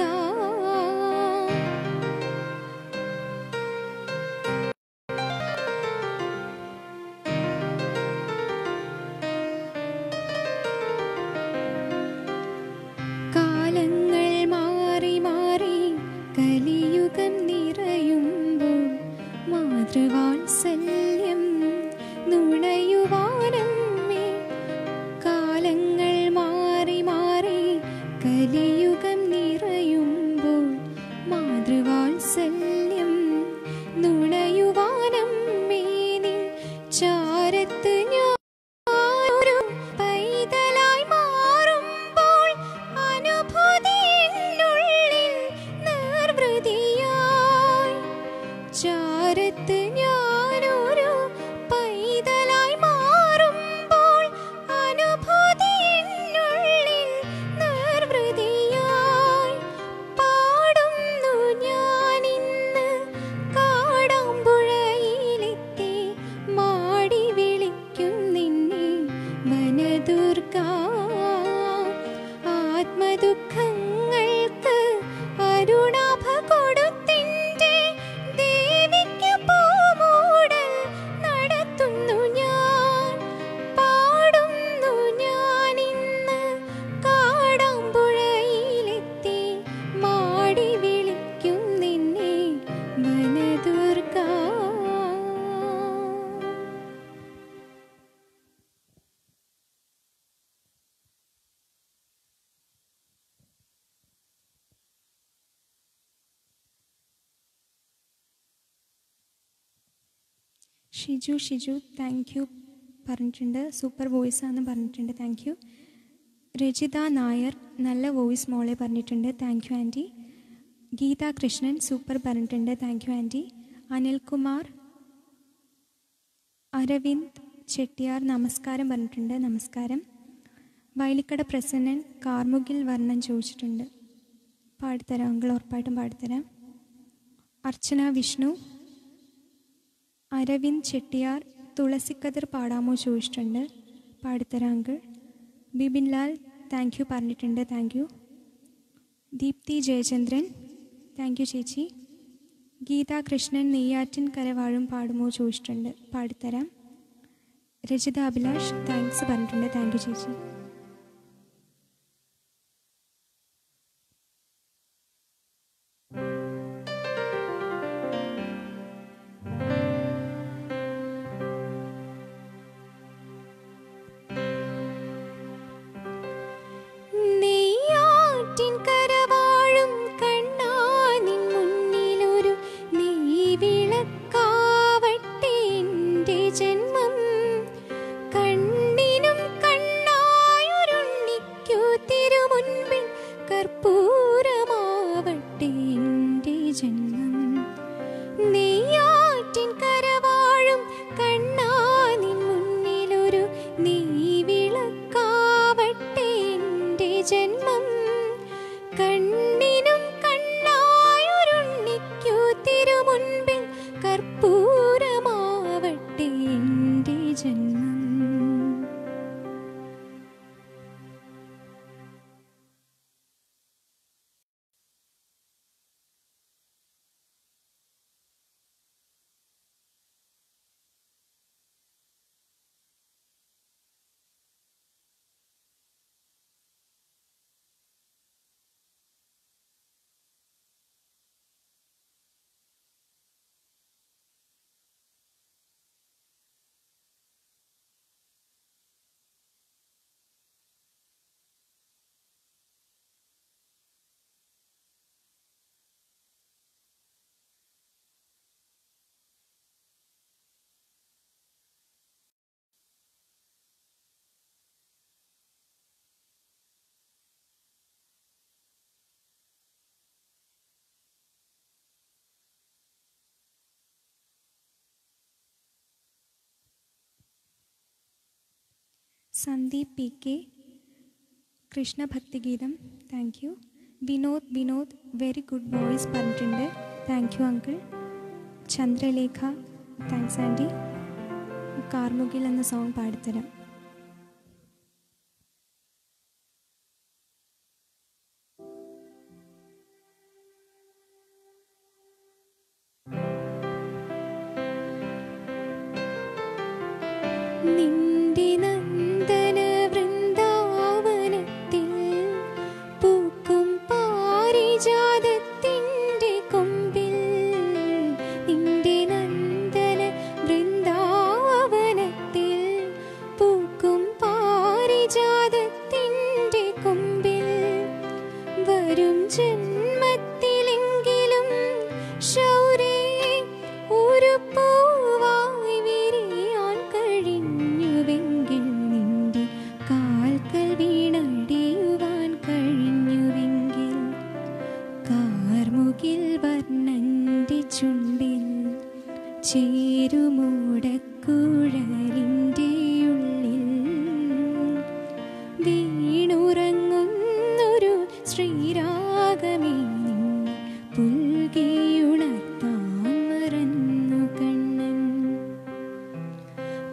വാത്സല്യം നുണയുവാനമ്മേ കാലങ്ങൾ മാറി മാറി കലിയുഗം നിറയുമ്പോൾ മാതൃവാത്സല്യം നുണയുവാനമ്മേ നിൻ ചാരത്ത് ഞാനൊരു പൈതലായി മാറുമ്പോൾ അനുഭൂതി എന്നുള്ളിൽ നിർവൃതിയായി ചാരത്ത് ഞാനൊരു പൈതലായി മാറുമ്പോൾ അനുഭൂതി എന്നുള്ളിൽ നിർവൃതിയായി പാടുന്നു ഞാനിന്ന് കാടാമ്പുഴയിലെത്തി മാടി വിളിക്കും നിന്നെ വനദുർഗ ആത്മദുഃഖങ്ങൾക്ക് അരുണാഭ കൊടുത്തിൻ്റെ ദേവിക്ക് പൂമൂടൽ നടത്തുന്നു ഞാൻ പാടുന്നു ഞാനിന്ന് കാടാമ്പുഴയിലെത്തി മാടി വിളിക്കും നിന്നെ വനദുർഗ ഷിജു ഷിജു താങ്ക് യു പറഞ്ഞിട്ടുണ്ട് സൂപ്പർ വോയിസ് ആണെന്ന് പറഞ്ഞിട്ടുണ്ട് താങ്ക് യു രജിത നായർ നല്ല വോയിസ് മോളെ പറഞ്ഞിട്ടുണ്ട് thank you aunty Geetha Krishnan super പറഞ്ഞിട്ടുണ്ട് thank you aunty Anilkumar Aravind Chettiyar നമസ്കാരം പറഞ്ഞിട്ടുണ്ട് നമസ്കാരം വയലിക്കട പ്രസന്നൻ കാർമുകിൽ വർണ്ണം ചോദിച്ചിട്ടുണ്ട് പാടിത്തരാം അങ്കിൾ ഉറപ്പായിട്ടും പാടിത്തരാം അർച്ചന വിഷ്ണു അരവിന്ദ് ചെട്ടിയാർ തുളസിക്കതിർ പാടാമോ ചോദിച്ചിട്ടുണ്ട് പാടിത്തരാം uncle Bipin Lal thank you പറഞ്ഞിട്ടുണ്ട് thank you Deepthi Jayachandran thank you ചേച്ചി ഗീതാ കൃഷ്ണൻ നെയ്യാറ്റിൻ കരവാഴും പാടുമോ ചോദിച്ചിട്ടുണ്ട് പാടിത്തരാം രജിത അഭിലാഷ് താങ്ക്സ് പറഞ്ഞിട്ടുണ്ട് താങ്ക് യു ചേച്ചി നെയ്യാറ്റിൻ കരവാഴും കണ്ണാനിൻ മുന്നിലൊരു നെയ്വിളക്കാവട്ടെ എൻ്റെ ജന്മം കണ്ണിനും കണ്ണായൊരുണ്ണിക്കു തിരുമുൻപിൽ കർപ്പൂരമാവട്ടെ എൻ്റെ ജന്മം നെയ്യാറ്റിൻ കരവാഴും കണ്ണാനിൻ മുന്നിലൊരു നെയ്വിളക്കാവട്ടെ എൻ്റെ ജന്മം കണ്ണിനും കണ്ണായൊരുണ്ണിക്കു തിരുമുൻപിൽ കർപ്പൂരമാവട്ടെ എൻ്റെ ജന്മം സന്ദീപ് പി കെ കൃഷ്ണഭക്തിഗീതം thank you Vinod Vinod very good voice പറഞ്ഞിട്ടുണ്ട് thank you uncle Chandralekha thanks aunty കാർമുകിൽ എന്ന സോങ് പാടിത്തരാം നിന്റെ നന്ദന വൃന്ദാവനത്തിൽ പൂക്കും പാരിജാതത്തിൻ്റെ കൊമ്പിൽ നിന്റെ നന്ദന വൃന്ദ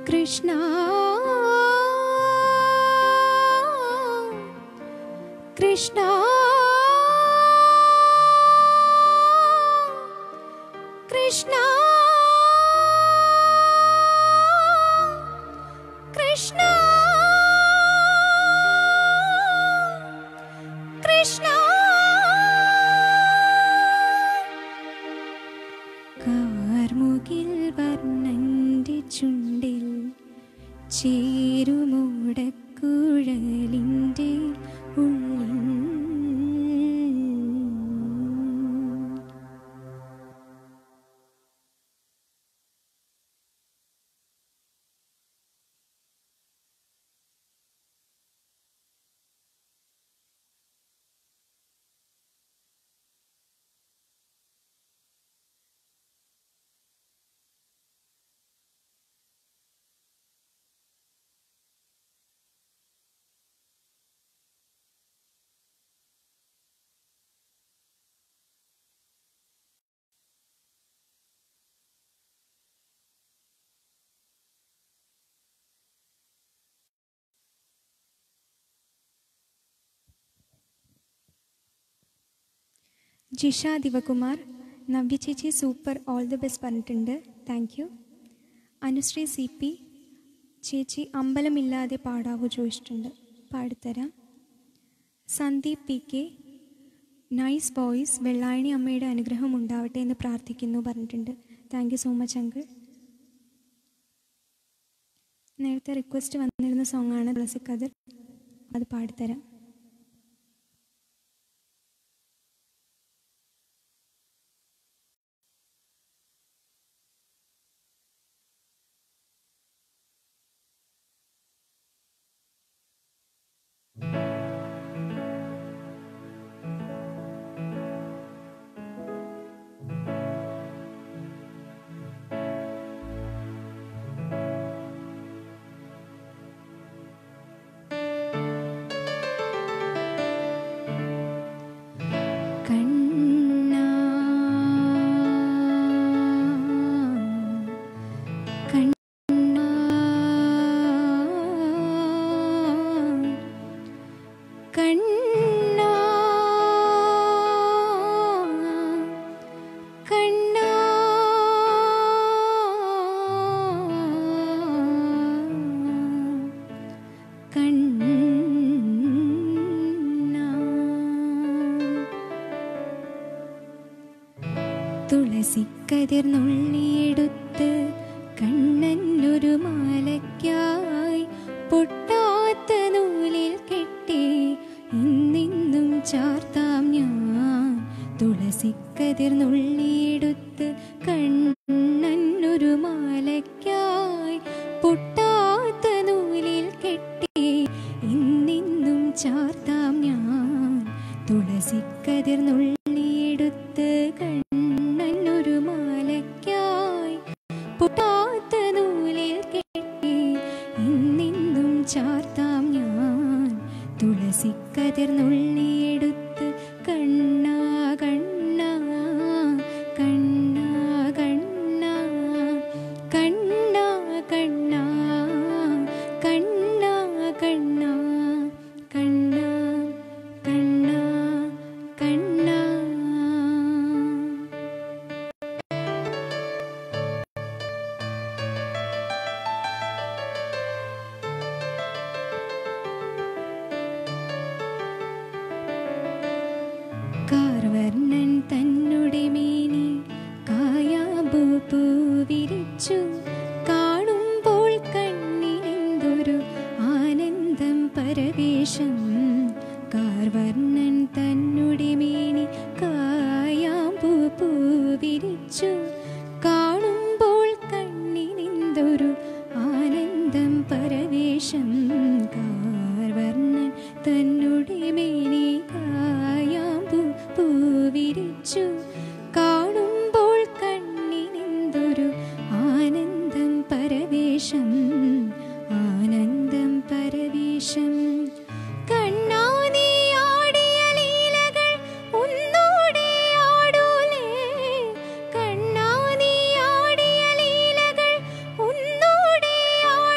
കൃഷ്ണ കൃഷ്ണ കൃഷ്ണ കൃഷ്ണ കൃഷ്ണ കാർമുകിൽ വർണ്ണന്റെ ചുണ്ടിൽ ചേരുമോടക്കുഴലിൻ്റെ ഉള്ളിൽ ജിഷ ദിവകുമാർ നവ്യ ചേച്ചി സൂപ്പർ ഓൾ ദി ബെസ്റ്റ് പറഞ്ഞിട്ടുണ്ട് thank you Anusree C P ചേച്ചി അമ്പലമില്ലാതെ പാടാവോ ചോദിച്ചിട്ടുണ്ട് പാടിത്തരാം Sandeep P K nice boys Vellayani അമ്മയുടെ അനുഗ്രഹം ഉണ്ടാവട്ടെ എന്ന് പ്രാർത്ഥിക്കുന്നു പറഞ്ഞിട്ടുണ്ട് thank you so much uncle നേരത്തെ റിക്വസ്റ്റ് വന്നിരുന്ന സോങ്ങാണ് തുളസി കതിർ അത് പാടിത്തരാം കണ്ണാ കണ്ണാ കണ്ണാ കണ്ണാ കണ്ണാ തുളസിക്കതിർ നുള്ളിയെടുത്ത് കണ്ണനൊരു മാലയ്ക്കായി പൊട്ടാത്ത നൂലിൽ കെട്ടി ഇന്നിന്നും ചാർത്താം ഞാൻ തുളസിക്കതിർ നുള്ളിയെടുത്ത് കണ്ണനൊരു മാലയ്ക്കായി പൊട്ടാത്ത നൂലിൽ കെട്ടി ഇന്നിന്നും ചാർത്താം ഞാൻ തുളസിക്കതിർ നുള്ളിയെടുത്ത് കണ്ണനൊരു മാലയ്ക്കായി പൊട്ടാത്ത നൂലിൽ കെട്ടി ഇന്നിന്നും ചാർത്താം ഞാൻ തുളസിക്കതിർ നുള്ളിയെടുത്ത് കണ്ണാ കണ്ണാ കണ്ണാ കണ്ണാ കണ്ണാ കണ്ണാ കണ്ണാ കണ്ണാ കണ്ണാ കണ്ണാ കണ്ണാ കാർവർണ്ണൻ തന്നുടെ മേനി കായാമ്പൂ പൂ വിരിച്ചു കാണുമ്പോൾ കണ്ണിനെന്തൊരു ആനന്ദം പരവേശം കാർവർണ്ണൻ തന്നുടെ മേനി കായാമ്പൂ പൂ വിരിച്ചു കാണുമ്പോൾ കണ്ണിനെന്തൊരു ആനന്ദം പരവേശം കാർവർണ്ണൻ തന്നുടെ മേനി കായാമ്പൂ പൂ വിരിച്ചു കാണുമ്പോൾ കണ്ണിനെന്തൊരു ആനന്ദം പരവേശം ആനന്ദം പരവേശം കണ്ണാ നീ ആടിയ ലീലകൾ ഒന്നൂടെ ആടൂലേ കണ്ണാ നീ ആടിയ ലീലകൾ ഒന്നൂടെ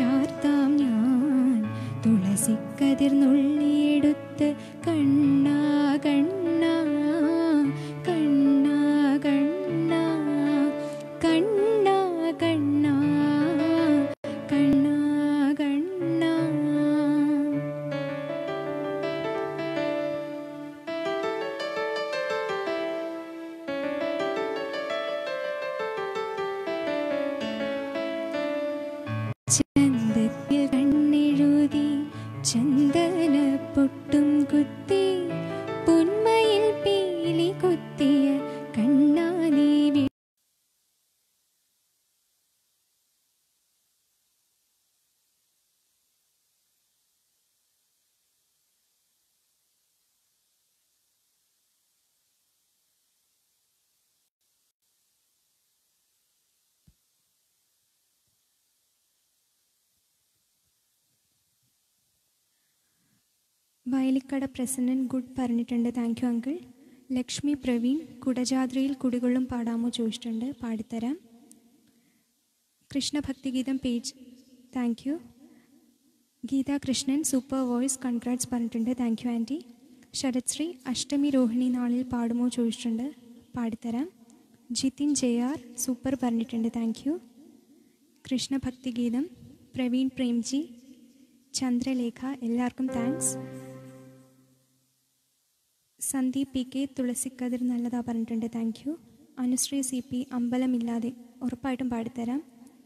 ചാർത്താം ഞാൻ തുളസിക്കതിർന്നുള്ളിയെടുത്ത് കണ്ണാ കണ്ണാ കണ്ണാ കണ്ണാ കണ്ണാ കണ്ണാ കണ്ണാ കണ്ണാ ചന്തത്തിൽ കണ്ണെഴുതി ചന്ദന പൊട്ടും കുത്തി പൊന്മയിൽ പീലി കുത്തിയ കണ്ണാനീ വി- വയലിക്കട പ്രസന്നൻ ഗുഡ് പറഞ്ഞിട്ടുണ്ട് thank you uncle Lakshmi Praveen കുടജാദ്രിയിൽ കുടികൊള്ളും പാടാമോ ചോദിച്ചിട്ടുണ്ട് പാടിത്തരാം കൃഷ്ണഭക്തിഗീതം page thank you Geetha Krishnan super voice congrats പറഞ്ഞിട്ടുണ്ട് thank you aunty Sarathsree Ashtami Rohini നാളിൽ പാടുമോ ചോദിച്ചിട്ടുണ്ട് പാടിത്തരാം ജിതിൻ ജെ ആർ സൂപ്പർ പറഞ്ഞിട്ടുണ്ട് താങ്ക് യു കൃഷ്ണഭക്തിഗീതം പ്രവീൺ പ്രേംജി ചന്ദ്രലേഖ എല്ലാവർക്കും താങ്ക്സ് സന്ദീപ് പി കെ തുളസിക്കതിർ നല്ലതാ പറഞ്ഞിട്ടുണ്ട് thank you Anusree C P അമ്പലമില്ലാതെ ഉറപ്പായിട്ടും പാടിത്തരാം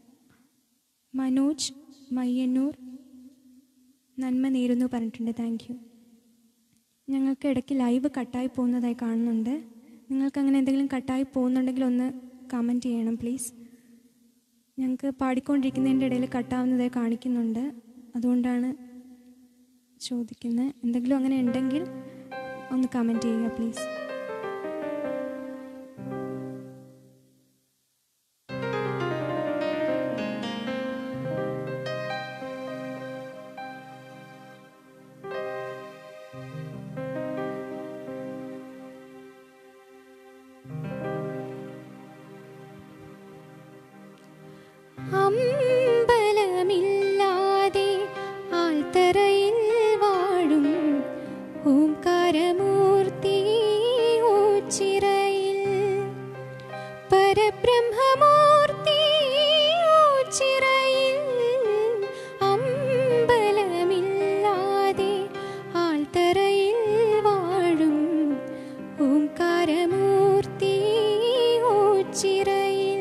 മനോജ് മയ്യന്നൂർ നന്മ നേരുന്നു പറഞ്ഞിട്ടുണ്ട് താങ്ക് യു ഞങ്ങൾക്ക് ഇടയ്ക്ക് ലൈവ് കട്ടായി പോകുന്നതായി കാണുന്നുണ്ട് നിങ്ങൾക്ക് അങ്ങനെ എന്തെങ്കിലും കട്ടായി പോകുന്നുണ്ടെങ്കിൽ ഒന്ന് കമൻറ്റ് ചെയ്യണം പ്ലീസ് ഞങ്ങൾക്ക് പാടിക്കൊണ്ടിരിക്കുന്നതിൻ്റെ ഇടയിൽ കട്ടാവുന്നതായി കാണിക്കുന്നുണ്ട് അതുകൊണ്ടാണ് ചോദിക്കുന്നത് എന്തെങ്കിലും അങ്ങനെ ഉണ്ടെങ്കിൽ ഒന്ന് കമൻറ്റ് ചെയ്യുക പ്ലീസ് അമ്പലമില്ലാതെ ആൽത്തറയിൽ വാഴും ഓംകാരമൂർത്തി ഓച്ചിറയിൽ പരബ്രഹ്മമൂർത്തി ഓച്ചിറയിൽ അമ്പലമില്ലാതെ ആൽത്തറയിൽ വാഴും ഓംകാരമൂർത്തി ഓച്ചിറയിൽ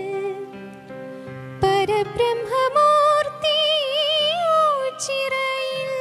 പരബ്രഹ്മമൂർത്തി ഓച്ചിറയിൽ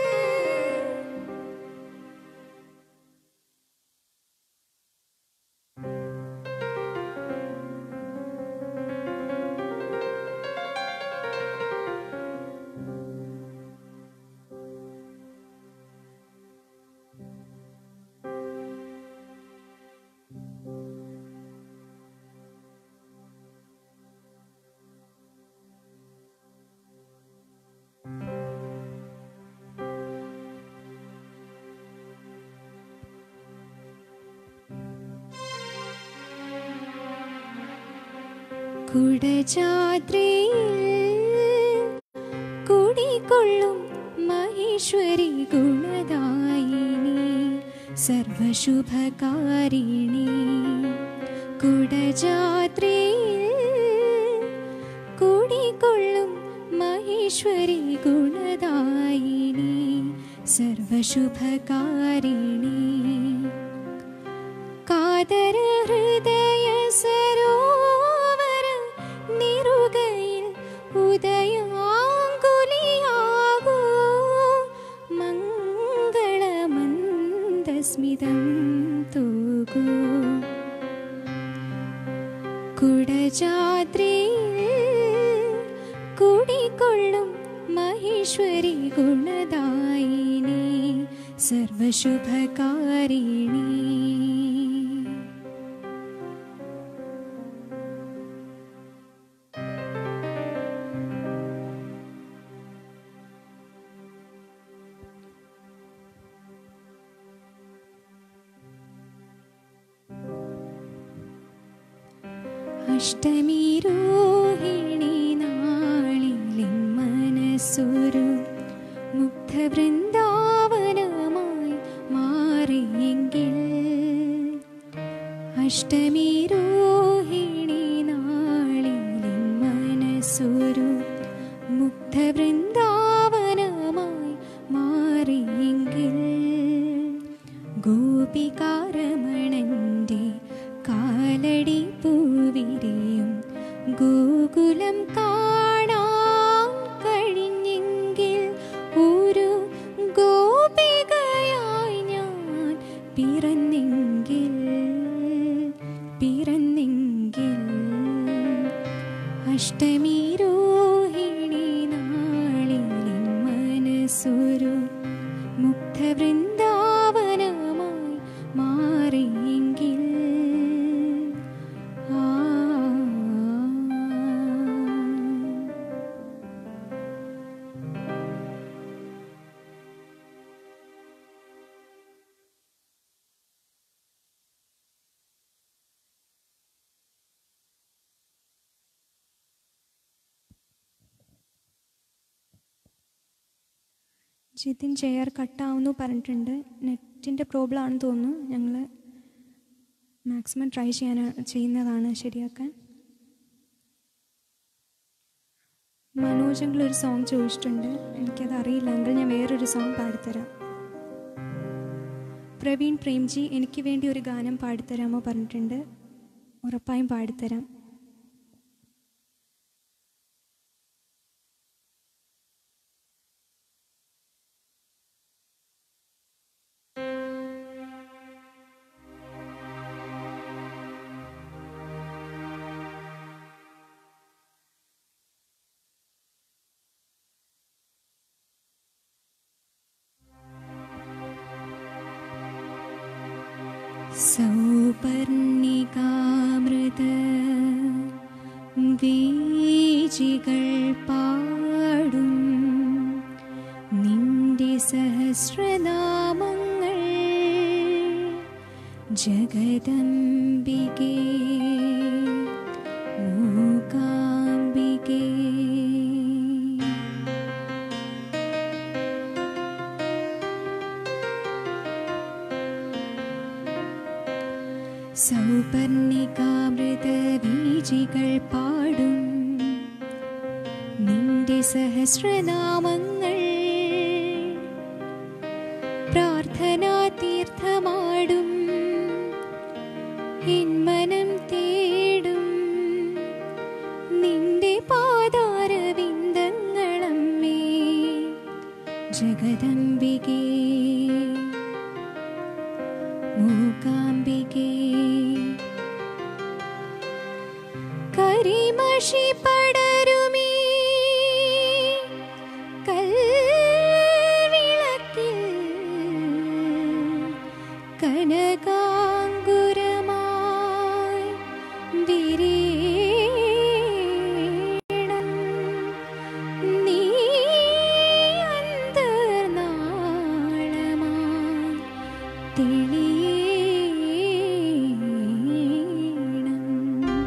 കുടജാദ്രിയിൽ കുടികൊള്ളും മഹേശ്വരി ഗുണദായിനി സർവശുഭകാരിണി കുടജാദ്രിയിൽ കുടികൊള്ളും മഹേശ്വരി ഗുണദായിനി സർവശുഭകാരിണി കാതര ഹൃദയ സരോവര നിറുകയിൽ ഉദയാങ്കുലിയാകൂ മംഗളമന്ദസ്മിതം തൂകൂ കുടജാദ്രിയിൽ കുടികൊള്ളും മഹേശ്വരി ഗുണദായിനി സർവശുഭകാരിണി അഷ്ടമി രോഹിണി നാളിലെ മനസ്സു മനസ്സൊരു മുഗ്ധവൃന്ദാവനമായി മാറിയെങ്കിൽ അഷ്ടമി രോഹിണി നാളിലിൻ മനസ്സൊരു മുഗ്ധവൃന്ദാവനമായി മാറിയെങ്കിൽ ഗോപികാരമണന്റെ കാലടി പൂവിരിയും ഗോകുലം കാണാൻ കഴിഞ്ഞെങ്കിൽ ഒരു ഗോപികയായി ഞാൻ പിറന്നെങ്കിൽ പിറന്നെങ്കിൽ അഷ്ടമി രോഹിണി നാളിലിൻ മനസ്സൊരു മുഗ്ധവൃന്ദാവനമായി മാറിയെങ്കിൽ ആ ജിതിൻ ചെയർ കട്ടാവുന്നു പറഞ്ഞിട്ടുണ്ട് നെറ്റിൻ്റെ പ്രോബ്ലം ആണെന്ന് തോന്നുന്നു ഞങ്ങൾ മാക്സിമം ട്രൈ ചെയ്യാൻ ചെയ്യുന്നതാണ് ശരിയാക്കാൻ മനോജെങ്കിൽ ഒരു സോങ് ചോദിച്ചിട്ടുണ്ട് എനിക്കത് അറിയില്ല എങ്കിൽ ഞാൻ വേറൊരു സോങ് പാടിത്തരാം പ്രവീൺ പ്രേംജി എനിക്ക് വേണ്ടി ഒരു ഗാനം പാടിത്തരാമോ പറഞ്ഞിട്ടുണ്ട് ഉറപ്പായും പാടിത്തരാം സൗപർണികാമൃത വീജികൾ പാടും നിന്റെ സഹസ്രനാമങ്ങൾ ജഗദംബികേ മൂകാംബികേ സൗപർണികാമൃതബീജികൾ പാടും നിന്റെ സഹസ്രനാമങ്ങൾ പ്രാർത്ഥനാ തീർത്ഥമാടും എൻ മനം തേടും നിന്റെ പാതാരവിന്ദങ്ങളമ്മേ ജഗദംബികേ മൂകാംബികേ കരിമഷി പടരുമീ കൽവിളക്കിൽ കനകാങ്കുരമായി വിരീണം നീ അന്തർനാളമായി തെളിയണം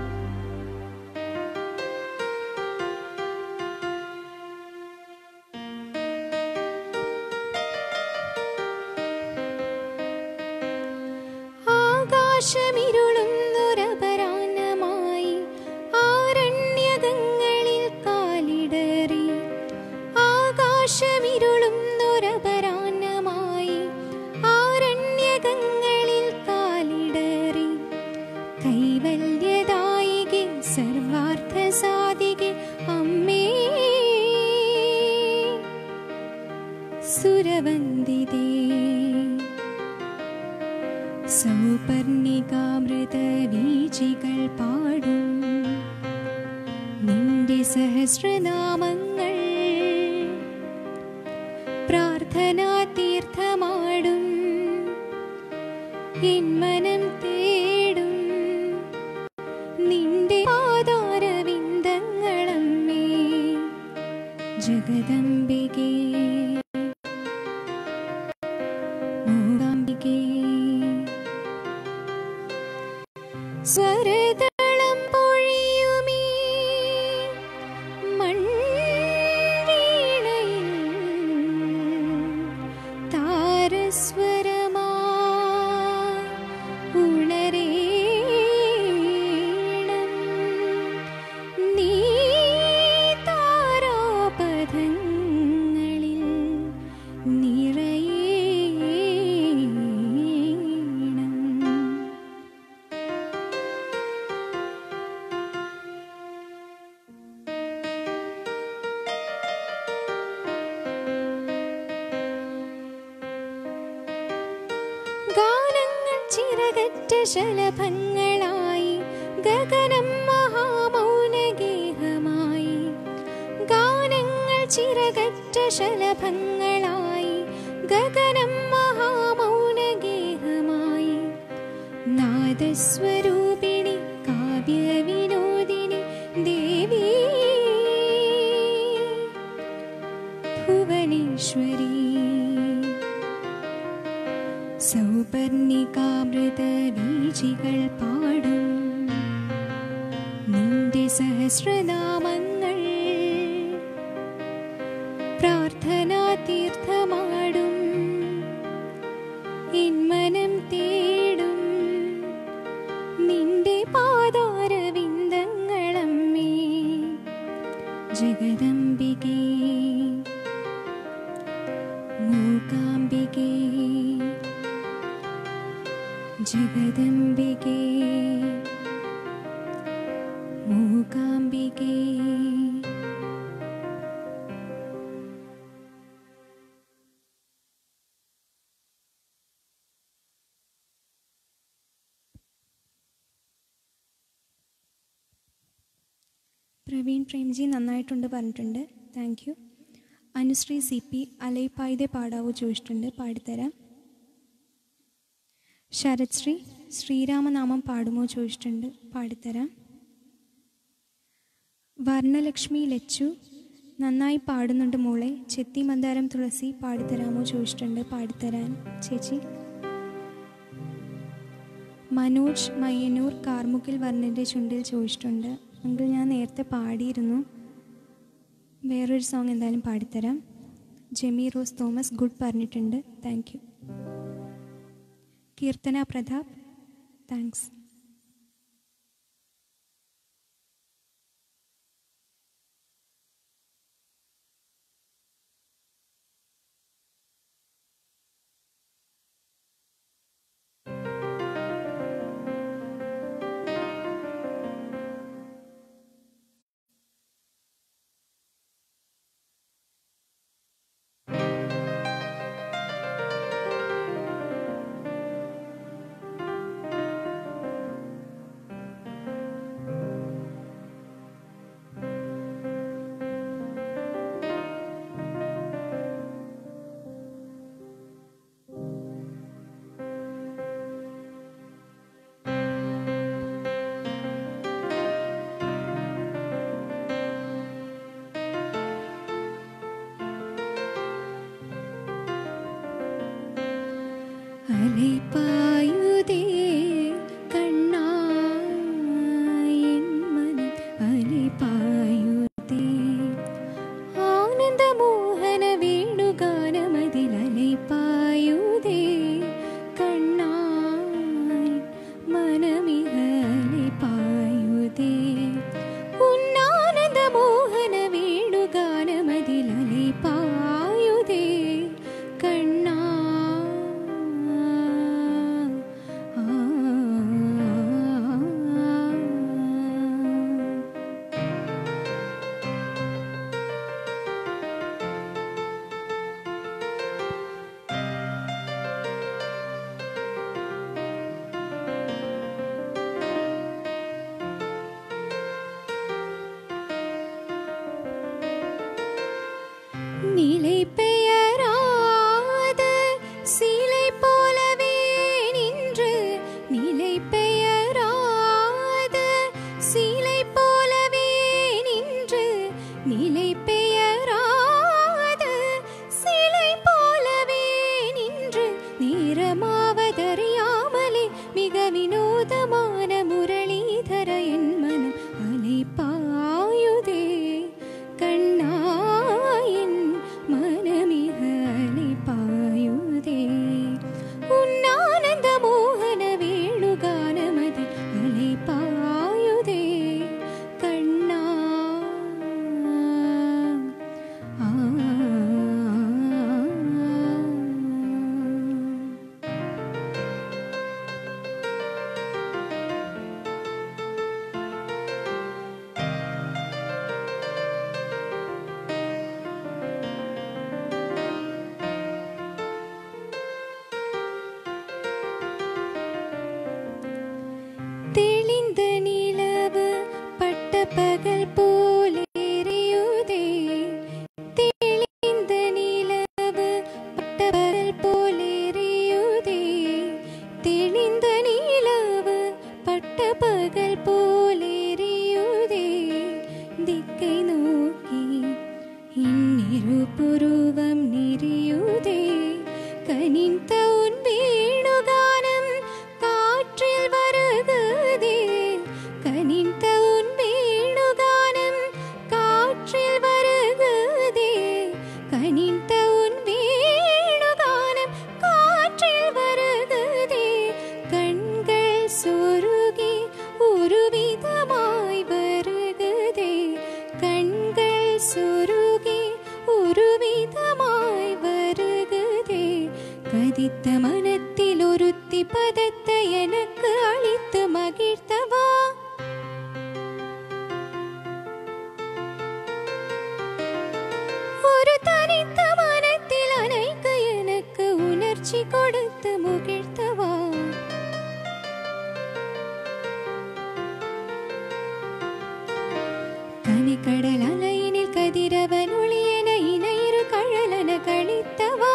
ആകാശമിരുളുന്നൊരപരാഹ്നമായി ആരണ്യകങ്ങളിൽ കാലിടറി ആകാശമിരുളുന്നൊരപരാഹ്നമായി ആരണ്യകങ്ങളിൽ കാലിടറി കൈവല്യദായികെ സർവാർത്ഥ സാധികെ അമ്മേ സുരവന്ദിതേ സൗപർണികാമൃതബീജികൾ പാടും നിന്റെ സഹസ്രനാമങ്ങൾ പ്രാർത്ഥനാ തീർത്ഥമാടും എൻ മനം തേടും നിന്റെ ആധാരവിന്ദങ്ങളമ്മേ ജഗദംബികേ മൂകാംബികേ സ്വരതളം പൊഴിയുമീ മൺവീണയിൽ ശലഭങ്ങളായി ഗഗനം മഹാമൗനഗേഹമായി ഗാനങ്ങൾ ചിറകറ്റ ശലഭങ്ങളായി ഗഗനം മഹാമൗനഗേഹമായി നാദസ്വരൂപിണി കാവ്യവിനോദിനി ദേവി ഭുവനേശ്വരി സൗപർണികാമൃത വീജികൾ പാടും നിന്റെ സഹസ്രനാമങ്ങൾ പ്രാർത്ഥനാ തീർത്ഥമാടും ഇൻമനം തേടും നിന്റെ പാതാരവിന്ദങ്ങളമ്മേ ജഗദംബികേ മൂകാംബികേ ജഗദംബികേ മൂകാംബികേ പ്രവീൺ പ്രേംജി നന്നായിട്ടുണ്ട് പറഞ്ഞിട്ടുണ്ട് thank you Anusree C P അലൈപ്പായുധെ പാടാവോ ചോദിച്ചിട്ടുണ്ട് പാടിത്തരാം ശരത്ശ്രീ ശ്രീരാമനാമം പാടുമോ ചോദിച്ചിട്ടുണ്ട് പാടിത്തരാം വർണ്ണലക്ഷ്മി ലച്ചു നന്നായി പാടുന്നുണ്ട് മോളെ ചെത്തി മന്ദാരം തുളസി പാടിത്തരാമോ ചോദിച്ചിട്ടുണ്ട് പാടിത്തരാൻ ചേച്ചി മനോജ് മയ്യന്നൂർ കാർമുക്കിൽ വർണ്ണൻ്റെ ചുണ്ടിൽ ചോദിച്ചിട്ടുണ്ട് അങ്കിൾ ഞാൻ നേരത്തെ പാടിയിരുന്നു വേറൊരു സോങ് എന്തായാലും പാടിത്തരാം ജെമി റോസ് തോമസ് ഗുഡ് പറഞ്ഞിട്ടുണ്ട് thank you Keerthana Prathap thanks അലൈപ്പായുതേ കണ്ണായൻ മനം അലൈപ്പായുതേ ആനന്ദമോഹന വേണുഗാനമതിൽ അലൈപ്പായുതേ കണ്ണായൻ മനമിഹ അലൈപ്പായുതേ ഉന്നാനന്ദമോഹന വേണുഗാനമതിൽ അലൈപ്പായുതേ കണ്ണാ ആ நிலை பெயராத சிலை போலவே நின்று நிலை பெயராத சிலை போலவே நின்று நிலை பெயராத சிலை போலவே நின்று நேரமாவதறியாமலே மிக வினோதமான முரளீதர என் மனம் அலைப்பாயுதே கண்ணாயின் மனமே கனிந்த உன் வேணுகானம் காற்றில் வருகுதே கனிந்த உன் வேணுகானம் காற்றில் வருகுதே கனிந்த உன் வேணுகானம் காற்றில் வருகுதே கண்கள் சொருகி ஒரு விதமாய் வருகுதே கண்கள் சொருகி ஒரு விதமாய் வருகுதே கதித்த மனத்தில் ஒருத்தி பதத்தை எனக்கு அளித்து மகிழ்த்தவா ஒரு தனித்த மனத்தில் அனைக்க எனக்கு உணர்ச்சி கொடுத்து முகிழ்த்தவா கனிக்கடல் அலையினில் கதிரவன் ஒளியன இணையிரு கழலன கழித்தவா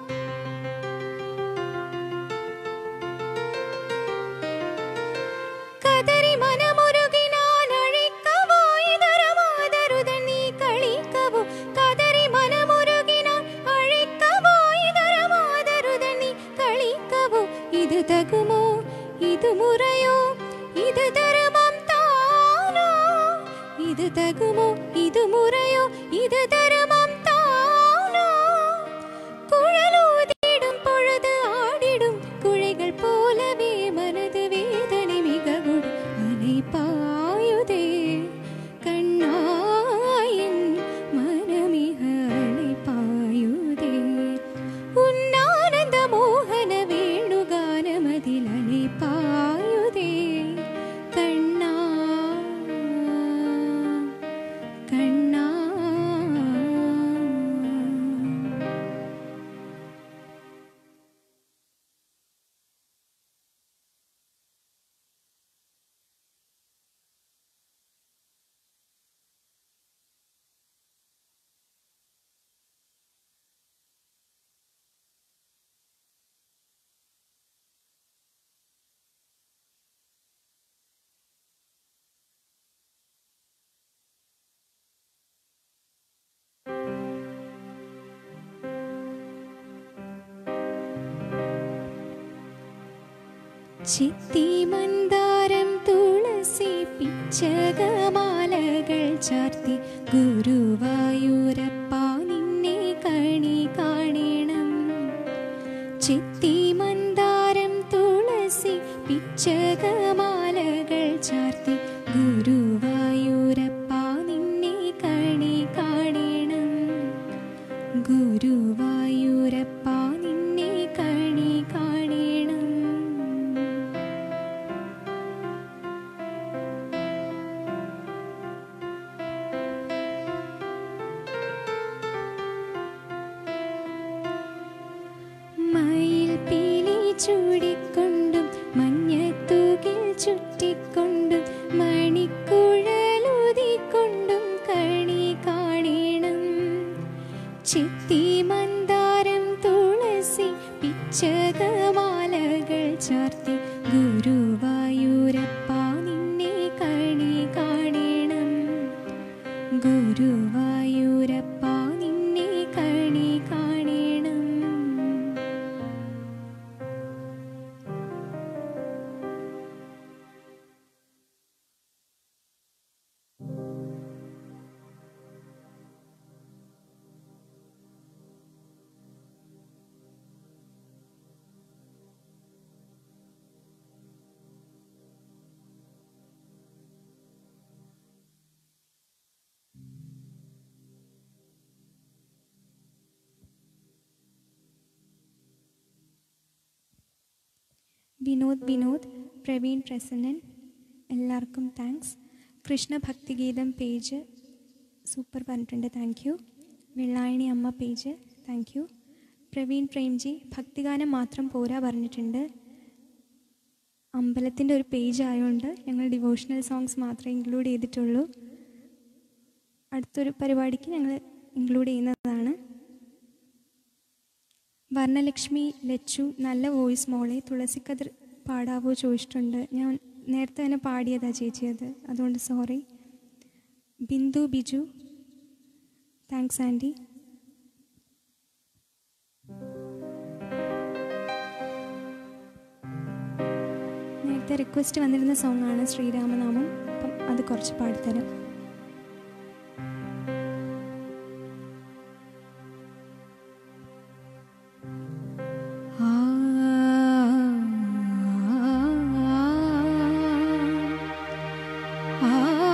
கதறி மனமுருகி நான் அழைக்கவோ இதரமாதருதன் நீ கழிக்கவோ கதறி மனமுருகி நான் அழைக்கவோ இதரமாதருதன் நீ கழிக்கவோ இது தகுமோ இது முறையோ இது தருமம் தானோ இது தகுமோ இது முறையோ இது தருமம் தானோ குழலூதிடும் பொழுது ஆடிடும் குழைகள் போலவே மனது வேதனை மிகவும் அலை பாயுதே கண்ணாயின் மனமிக அலை பாயுதே உன்னானந்த மோகன வேணுகானமதில் அலை பாயுதே கண்ணா கண்ணா ചിത്തി മന്ദാരം തുളസി പിച്ചകമാലകൾ ചാർത്തി ഗുരുവായൂരപ്പ നിന്നെ കണി കാണണം ചിത്തി മന്ദാരം തുളസി പിച്ചകമാലകൾ ചാർത്തി ഗുരുവായൂരപ്പ നിന്നെ കണി കാണണം ഗുരുവായൂരപ്പ നിന്നെ കണി കാണണം മയിൽ പീലി ചൂടിക്കൊണ്ടും മഞ്ഞത്തൂകിൽ ചുറ്റിക്കൊണ്ടും മണിക്കുഴലൂതിക്കൊണ്ടും കണി കാണണം ചിത്തി മന്ദാരം തുളസി പിച്ചകമാലകൾ ചാർത്തി ഗുരുവായൂരപ്പ നിന്നെ കണി കാണണം ഗുരുവായൂരപ്പ നിന്നെ കണി കാണണം വിനോദ് വിനോദ് പ്രവീൺ പ്രസന്നൻ എല്ലാവർക്കും താങ്ക്സ് കൃഷ്ണ ഭക്തിഗീതം പേജ് സൂപ്പർ പറഞ്ഞിട്ടുണ്ട് താങ്ക് യു വെള്ളായണി അമ്മ page thank you Praveen Premji ഭക്തിഗാനം മാത്രം പോരാ പറഞ്ഞിട്ടുണ്ട് അമ്പലത്തിൻ്റെ ഒരു പേജ് ആയതുകൊണ്ട് ഞങ്ങൾ ഡിവോഷണൽ സോങ്സ് മാത്രമേ ഇൻക്ലൂഡ് ചെയ്തിട്ടുള്ളൂ അടുത്തൊരു പരിപാടിക്ക് ഞങ്ങൾ ഇൻക്ലൂഡ് ചെയ്യുന്നതാണ് വർണ്ണലക്ഷ്മി ലച്ചു നല്ല വോയിസ് മോളെ തുളസിക്കതിർ പാടാവോ ചോദിച്ചിട്ടുണ്ട് ഞാൻ നേരത്തെ തന്നെ പാടിയതാ ചേച്ചി അത് അതുകൊണ്ട് sorry Bindu Biju thanks aunty നേരത്തെ റിക്വസ്റ്റ് വന്നിരുന്ന സോങ്ങാണ് ശ്രീരാമനാമം അപ്പം അത് കുറച്ച് പാടിത്തരാം ആ ആ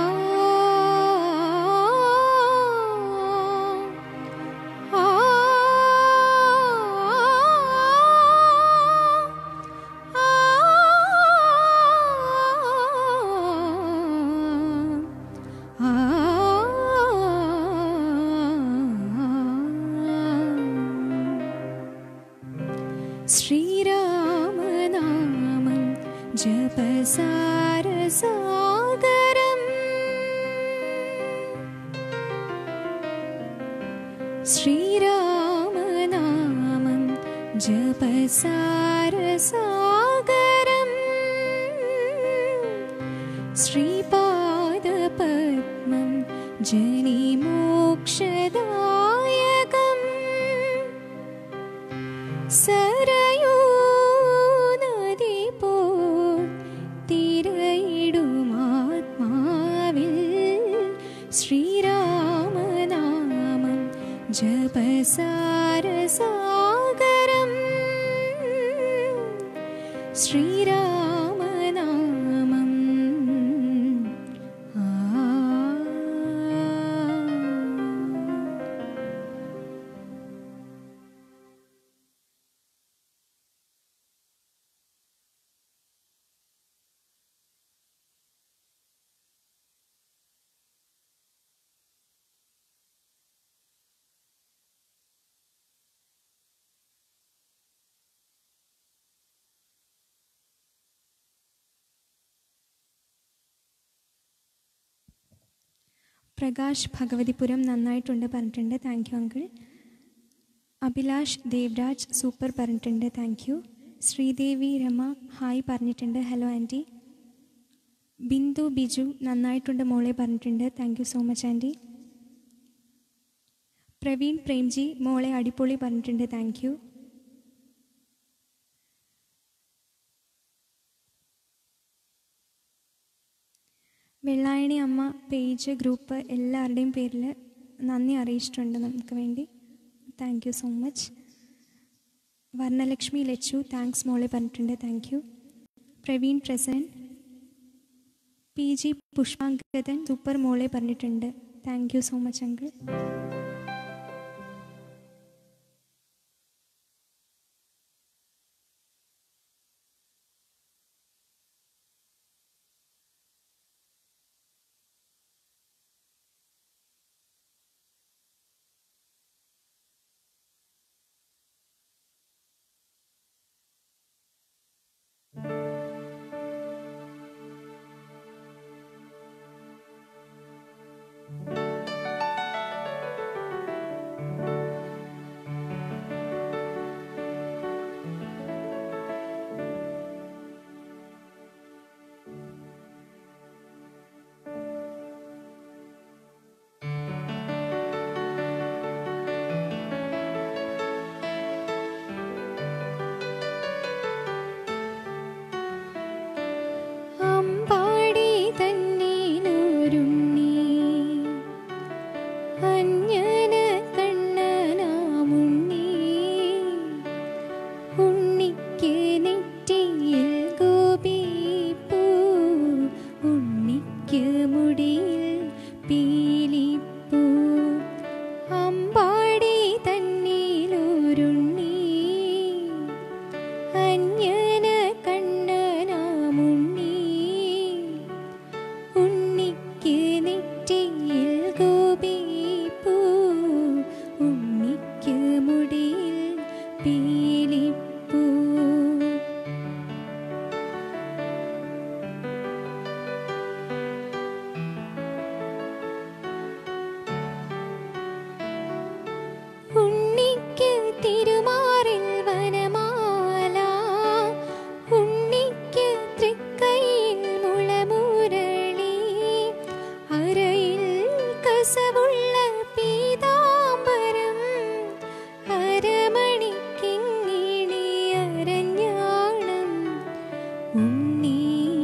ശ്രീരാമനാമം ജപസാരസാഗരം ശ്രീരാമനാമം ജപസാരസാഗരം ശ്രീപാദപദ്മം ജനിമോക്ഷദായകം സരയൂ നദി പോ തിരയിടുമാത്മാവിൽ ശ്രീരാമനാമം ജപസാരസാഗരം ശ്രീരാമനാമം ആ പ്രകാശ് ഭഗവതിപുരം നന്നായിട്ടുണ്ട് പറഞ്ഞിട്ടുണ്ട് thank you uncle Abhilash Devaraj super പറഞ്ഞിട്ടുണ്ട് thank you Sreedevi Rama hi പറഞ്ഞിട്ടുണ്ട് ഹലോ ആൻറ്റി ബിന്ദു ബിജു നന്നായിട്ടുണ്ട് മോളെ പറഞ്ഞിട്ടുണ്ട് thank you so much aunty Praveen Premji മോളെ അടിപൊളി പറഞ്ഞിട്ടുണ്ട് താങ്ക് യു വെള്ളായണി അമ്മ പേജ് ഗ്രൂപ്പ് എല്ലാവരുടെയും പേരിൽ നന്ദി അറിയിച്ചിട്ടുണ്ട് നമുക്ക് വേണ്ടി thank you so much Varnalakshmi Lachu thanks മോളെ പറഞ്ഞിട്ടുണ്ട് thank you Praveen Prasanth P G Pushpangadan super മോളെ പറഞ്ഞിട്ടുണ്ട് thank you so much uncle അമ്പാടി തന്നീനൊരുണ്ണി അഞ്ജന കണ്ണനാമുണ്ണി ഉണ്ണിക്ക് നെറ്റിയിൽ ഗോപിപ്പൂ ഉണ്ണിക്ക് മുടിയിൽ പീലിപ്പൂ അമ്പാടി തന്നീലൊരുണ്ണി അഞ്ജന കണ്ണനാമുണ്ണി ഉണ്ണിക്ക് നെറ്റിയിൽ ഗോപിപ്പൂ ഉണ്ണിക്ക് മുടിയിൽ പീലിപ്പൂ ഉണ്ണിക്ക് തിരുമാറിൽ വനമാല ഉണ്ണിക്ക് തൃക്കൈയിൽ മുളമുരളി അരയിൽ കസവുള്ള പീതാംബരം അരമണിക്കിങ്ങിണി അരഞ്ഞാണം ഉണ്ണി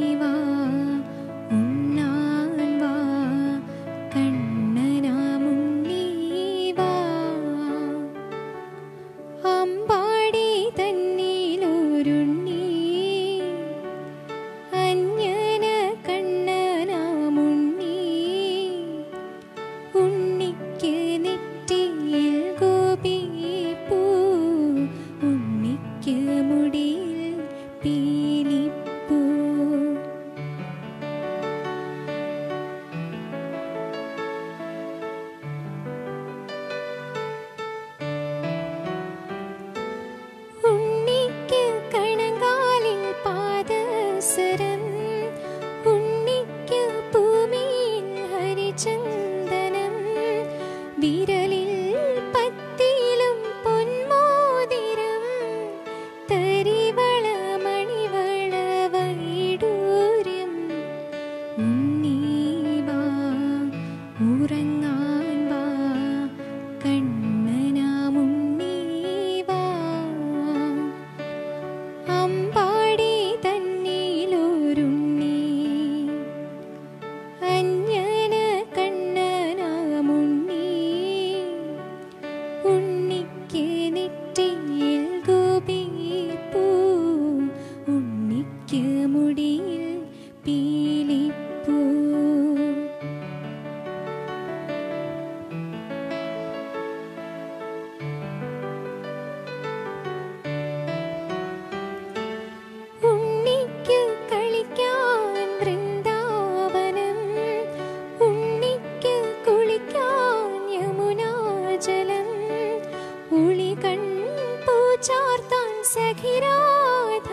പൂച്ചാർത്താൻ സഖിരാധ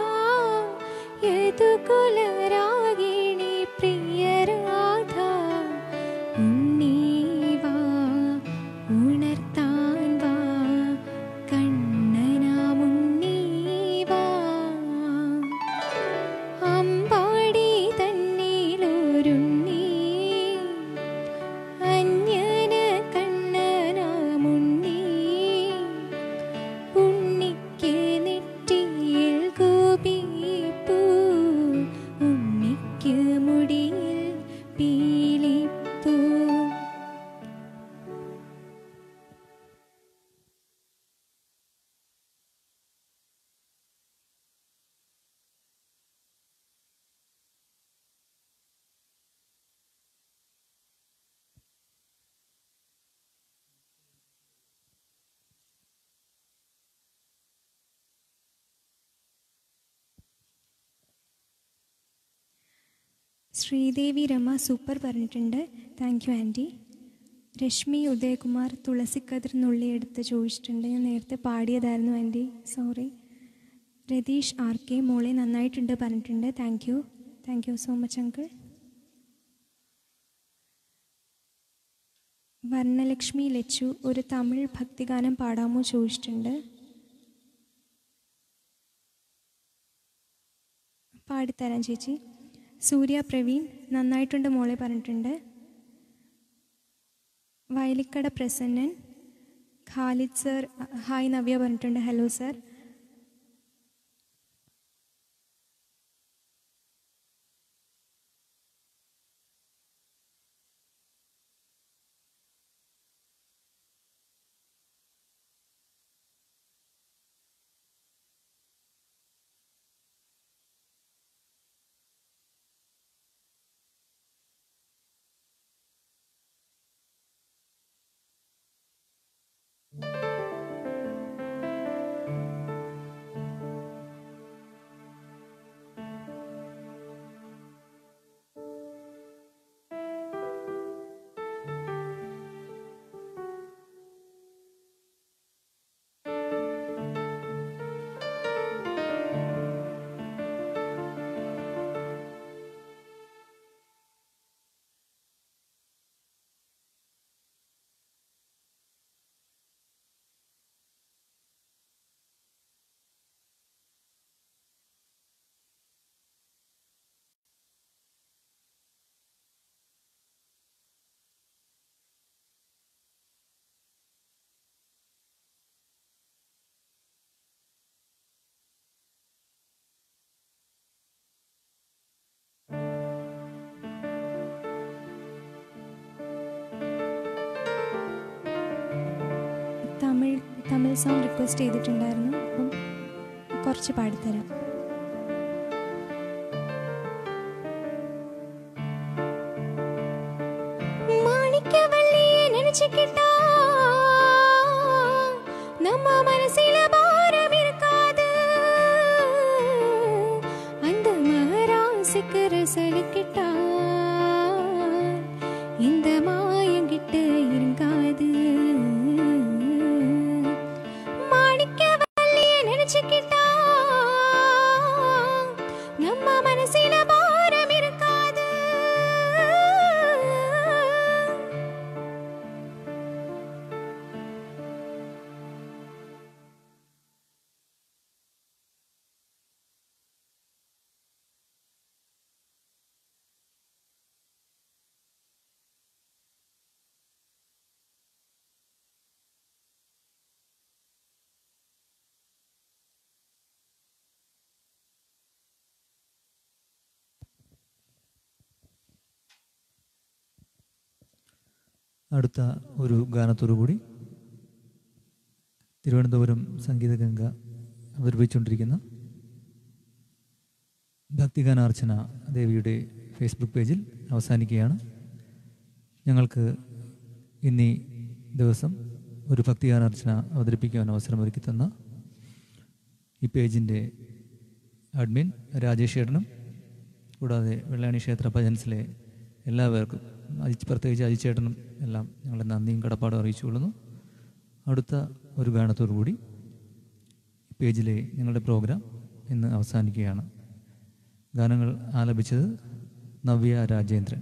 യദുകുലരാഗിണി പ്രിയരാധ ഉണ്ണീവാ ഉണർത്താൻ വാ കണ്ണനാമുണ്ണീവാ അമ്പാടി തന്നിലൊരുണ്ണി അന്യന കണ്ണനാമുണ്ണി ഉണ്ണിക്ക് നെറ്റിയിൽ ഗോപിപ്പൂ ഉണ്ണിക്ക് മുടിയിൽ പീലിപ്പൂ ശ്രീദേവി രമ സൂപ്പർ പറഞ്ഞിട്ടുണ്ട് thank you aunty Reshmi Udayakumar തുളസിക്കതിർ നുള്ളിയെടുത്ത് ചോദിച്ചിട്ടുണ്ട് ഞാൻ നേരത്തെ പാടിയതായിരുന്നു aunty sorry Ratheesh R K മോളെ നന്നായിട്ടുണ്ട് പറഞ്ഞിട്ടുണ്ട് thank you thank you so much uncle Varnalakshmi Lachu ഒരു തമിഴ് ഭക്തിഗാനം പാടാമോ ചോദിച്ചിട്ടുണ്ട് പാടിത്തരാം ചേച്ചി സൂര്യ പ്രവീൺ നന്നായിട്ടുണ്ട് മോളെ പറഞ്ഞിട്ടുണ്ട് വയലിക്കട പ്രസന്നൻ ഖാലിദ് സർ ഹായ് നവ്യ പറഞ്ഞിട്ടുണ്ട് hello sir Tamil Tamil song request ചെയ്തിട്ടുണ്ടായിരുന്നു അപ്പം കുറച്ച് പാടിത്തരാം മാണിക്യവള്ളിയെ நினைச்சுக்கிட்டா நம்ம மனசில பாரம் இருக்காது அந்த மகராசிக்கு ரசலிக்கிட்டா இந்த மாயங்கிட்ட இருக்காது மாணிக்கவல்லியை நினைச்சுக்கிட்டா நம்ம மனசில பாரம் இருக்காது അടുത്ത ഒരു ഗാനത്തോടുകൂടി തിരുവനന്തപുരം സംഗീതഗംഗ അവതരിപ്പിച്ചുകൊണ്ടിരിക്കുന്ന ഭക്തിഗാനാർച്ചന ദേവിയുടെ ഫേസ്ബുക്ക് പേജിൽ അവസാനിക്കുകയാണ് ഞങ്ങൾക്ക് ഇന്നീ ദിവസം ഒരു ഭക്തിഗാനാർച്ചന അവതരിപ്പിക്കുവാൻ അവസരമൊരുക്കി തന്ന ഈ പേജിൻ്റെ അഡ്മിൻ രാജേഷ് ഏട്ടനും കൂടാതെ വെള്ളാണി ക്ഷേത്ര ഭജൻസിലെ എല്ലാവർക്കും അജി പ്രത്യേകിച്ച് അജിച്ചേട്ടനും എല്ലാം ഞങ്ങളുടെ നന്ദിയും കടപ്പാടും അറിയിച്ചുകൊള്ളുന്നു അടുത്ത ഒരു ഗാനത്തോടു കൂടി പേജിലെ ഞങ്ങളുടെ പ്രോഗ്രാം ഇന്ന് അവസാനിക്കുകയാണ് ഗാനങ്ങൾ ആലപിച്ചത് നവ്യ രാജേന്ദ്രൻ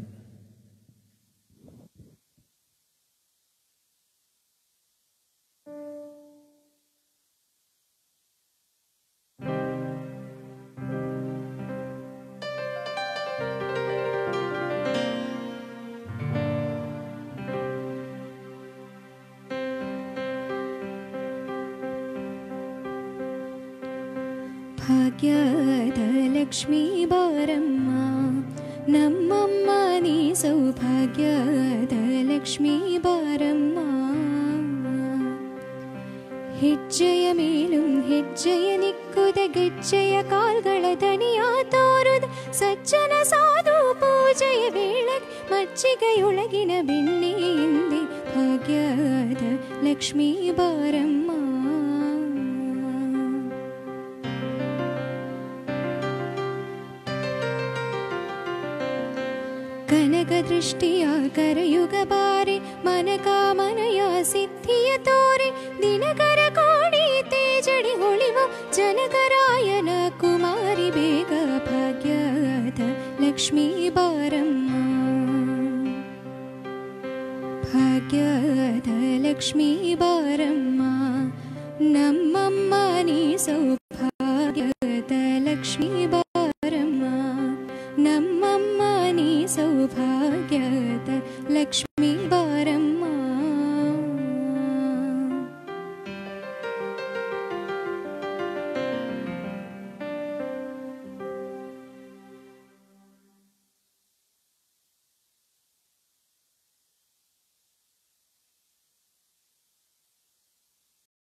ಭಾಗ್ಯದ ಲಕ್ಷ್ಮೀ ಬಾರಮ್ಮ ನಮ್ಮಮ್ಮ ನೀ ಸೌಭಾಗ್ಯದ ಲಕ್ಷ್ಮೀ ಬಾರಮ್ಮ ಹೆಜ್ಜೆಯ ಮೇಲುಂ ಹೆಜ್ಜೆಯ ನಿಕ್ಕುದ ಗೆಜ್ಜೆಯ ಕಾಲ್ಗಳ ದಣಿಯ ತೋರುದ ಸಜ್ಜನ ಸಾಧು ಪೂಜೆಯ ವೇಳೆ ಮಜ್ಜಿಗೆಯೊಳಗಿನ ಬೆಣ್ಣೆಯಿಂದೆ ಭಾಗ್ಯದ ಲಕ್ಷ್ಮೀ ಬಾರಮ್ಮ ಕನಕ ದೃಷ್ಟಿಯ ಕರಯುಗ ಬಾರೆ ಮನಕಾಮನಯ ಸಿದ್ಧಿಯ ತೋರೆ ದಿನಕರ ಕೋಡಿ ತೇಜಡಿ ಹೊಳಿವ ಜನಕರಾಯನ ಕುಮಾರಿ ಬೇಗ ಭಾಗ್ಯದ ಲಕ್ಷ್ಮೀ ಬಾರಮ್ಮ ಭಾಗ್ಯದ ಲಕ್ಷ್ಮೀ ಬಾರಮ್ಮ ನಮ್ಮಮ್ಮ ನೀ ಸೌ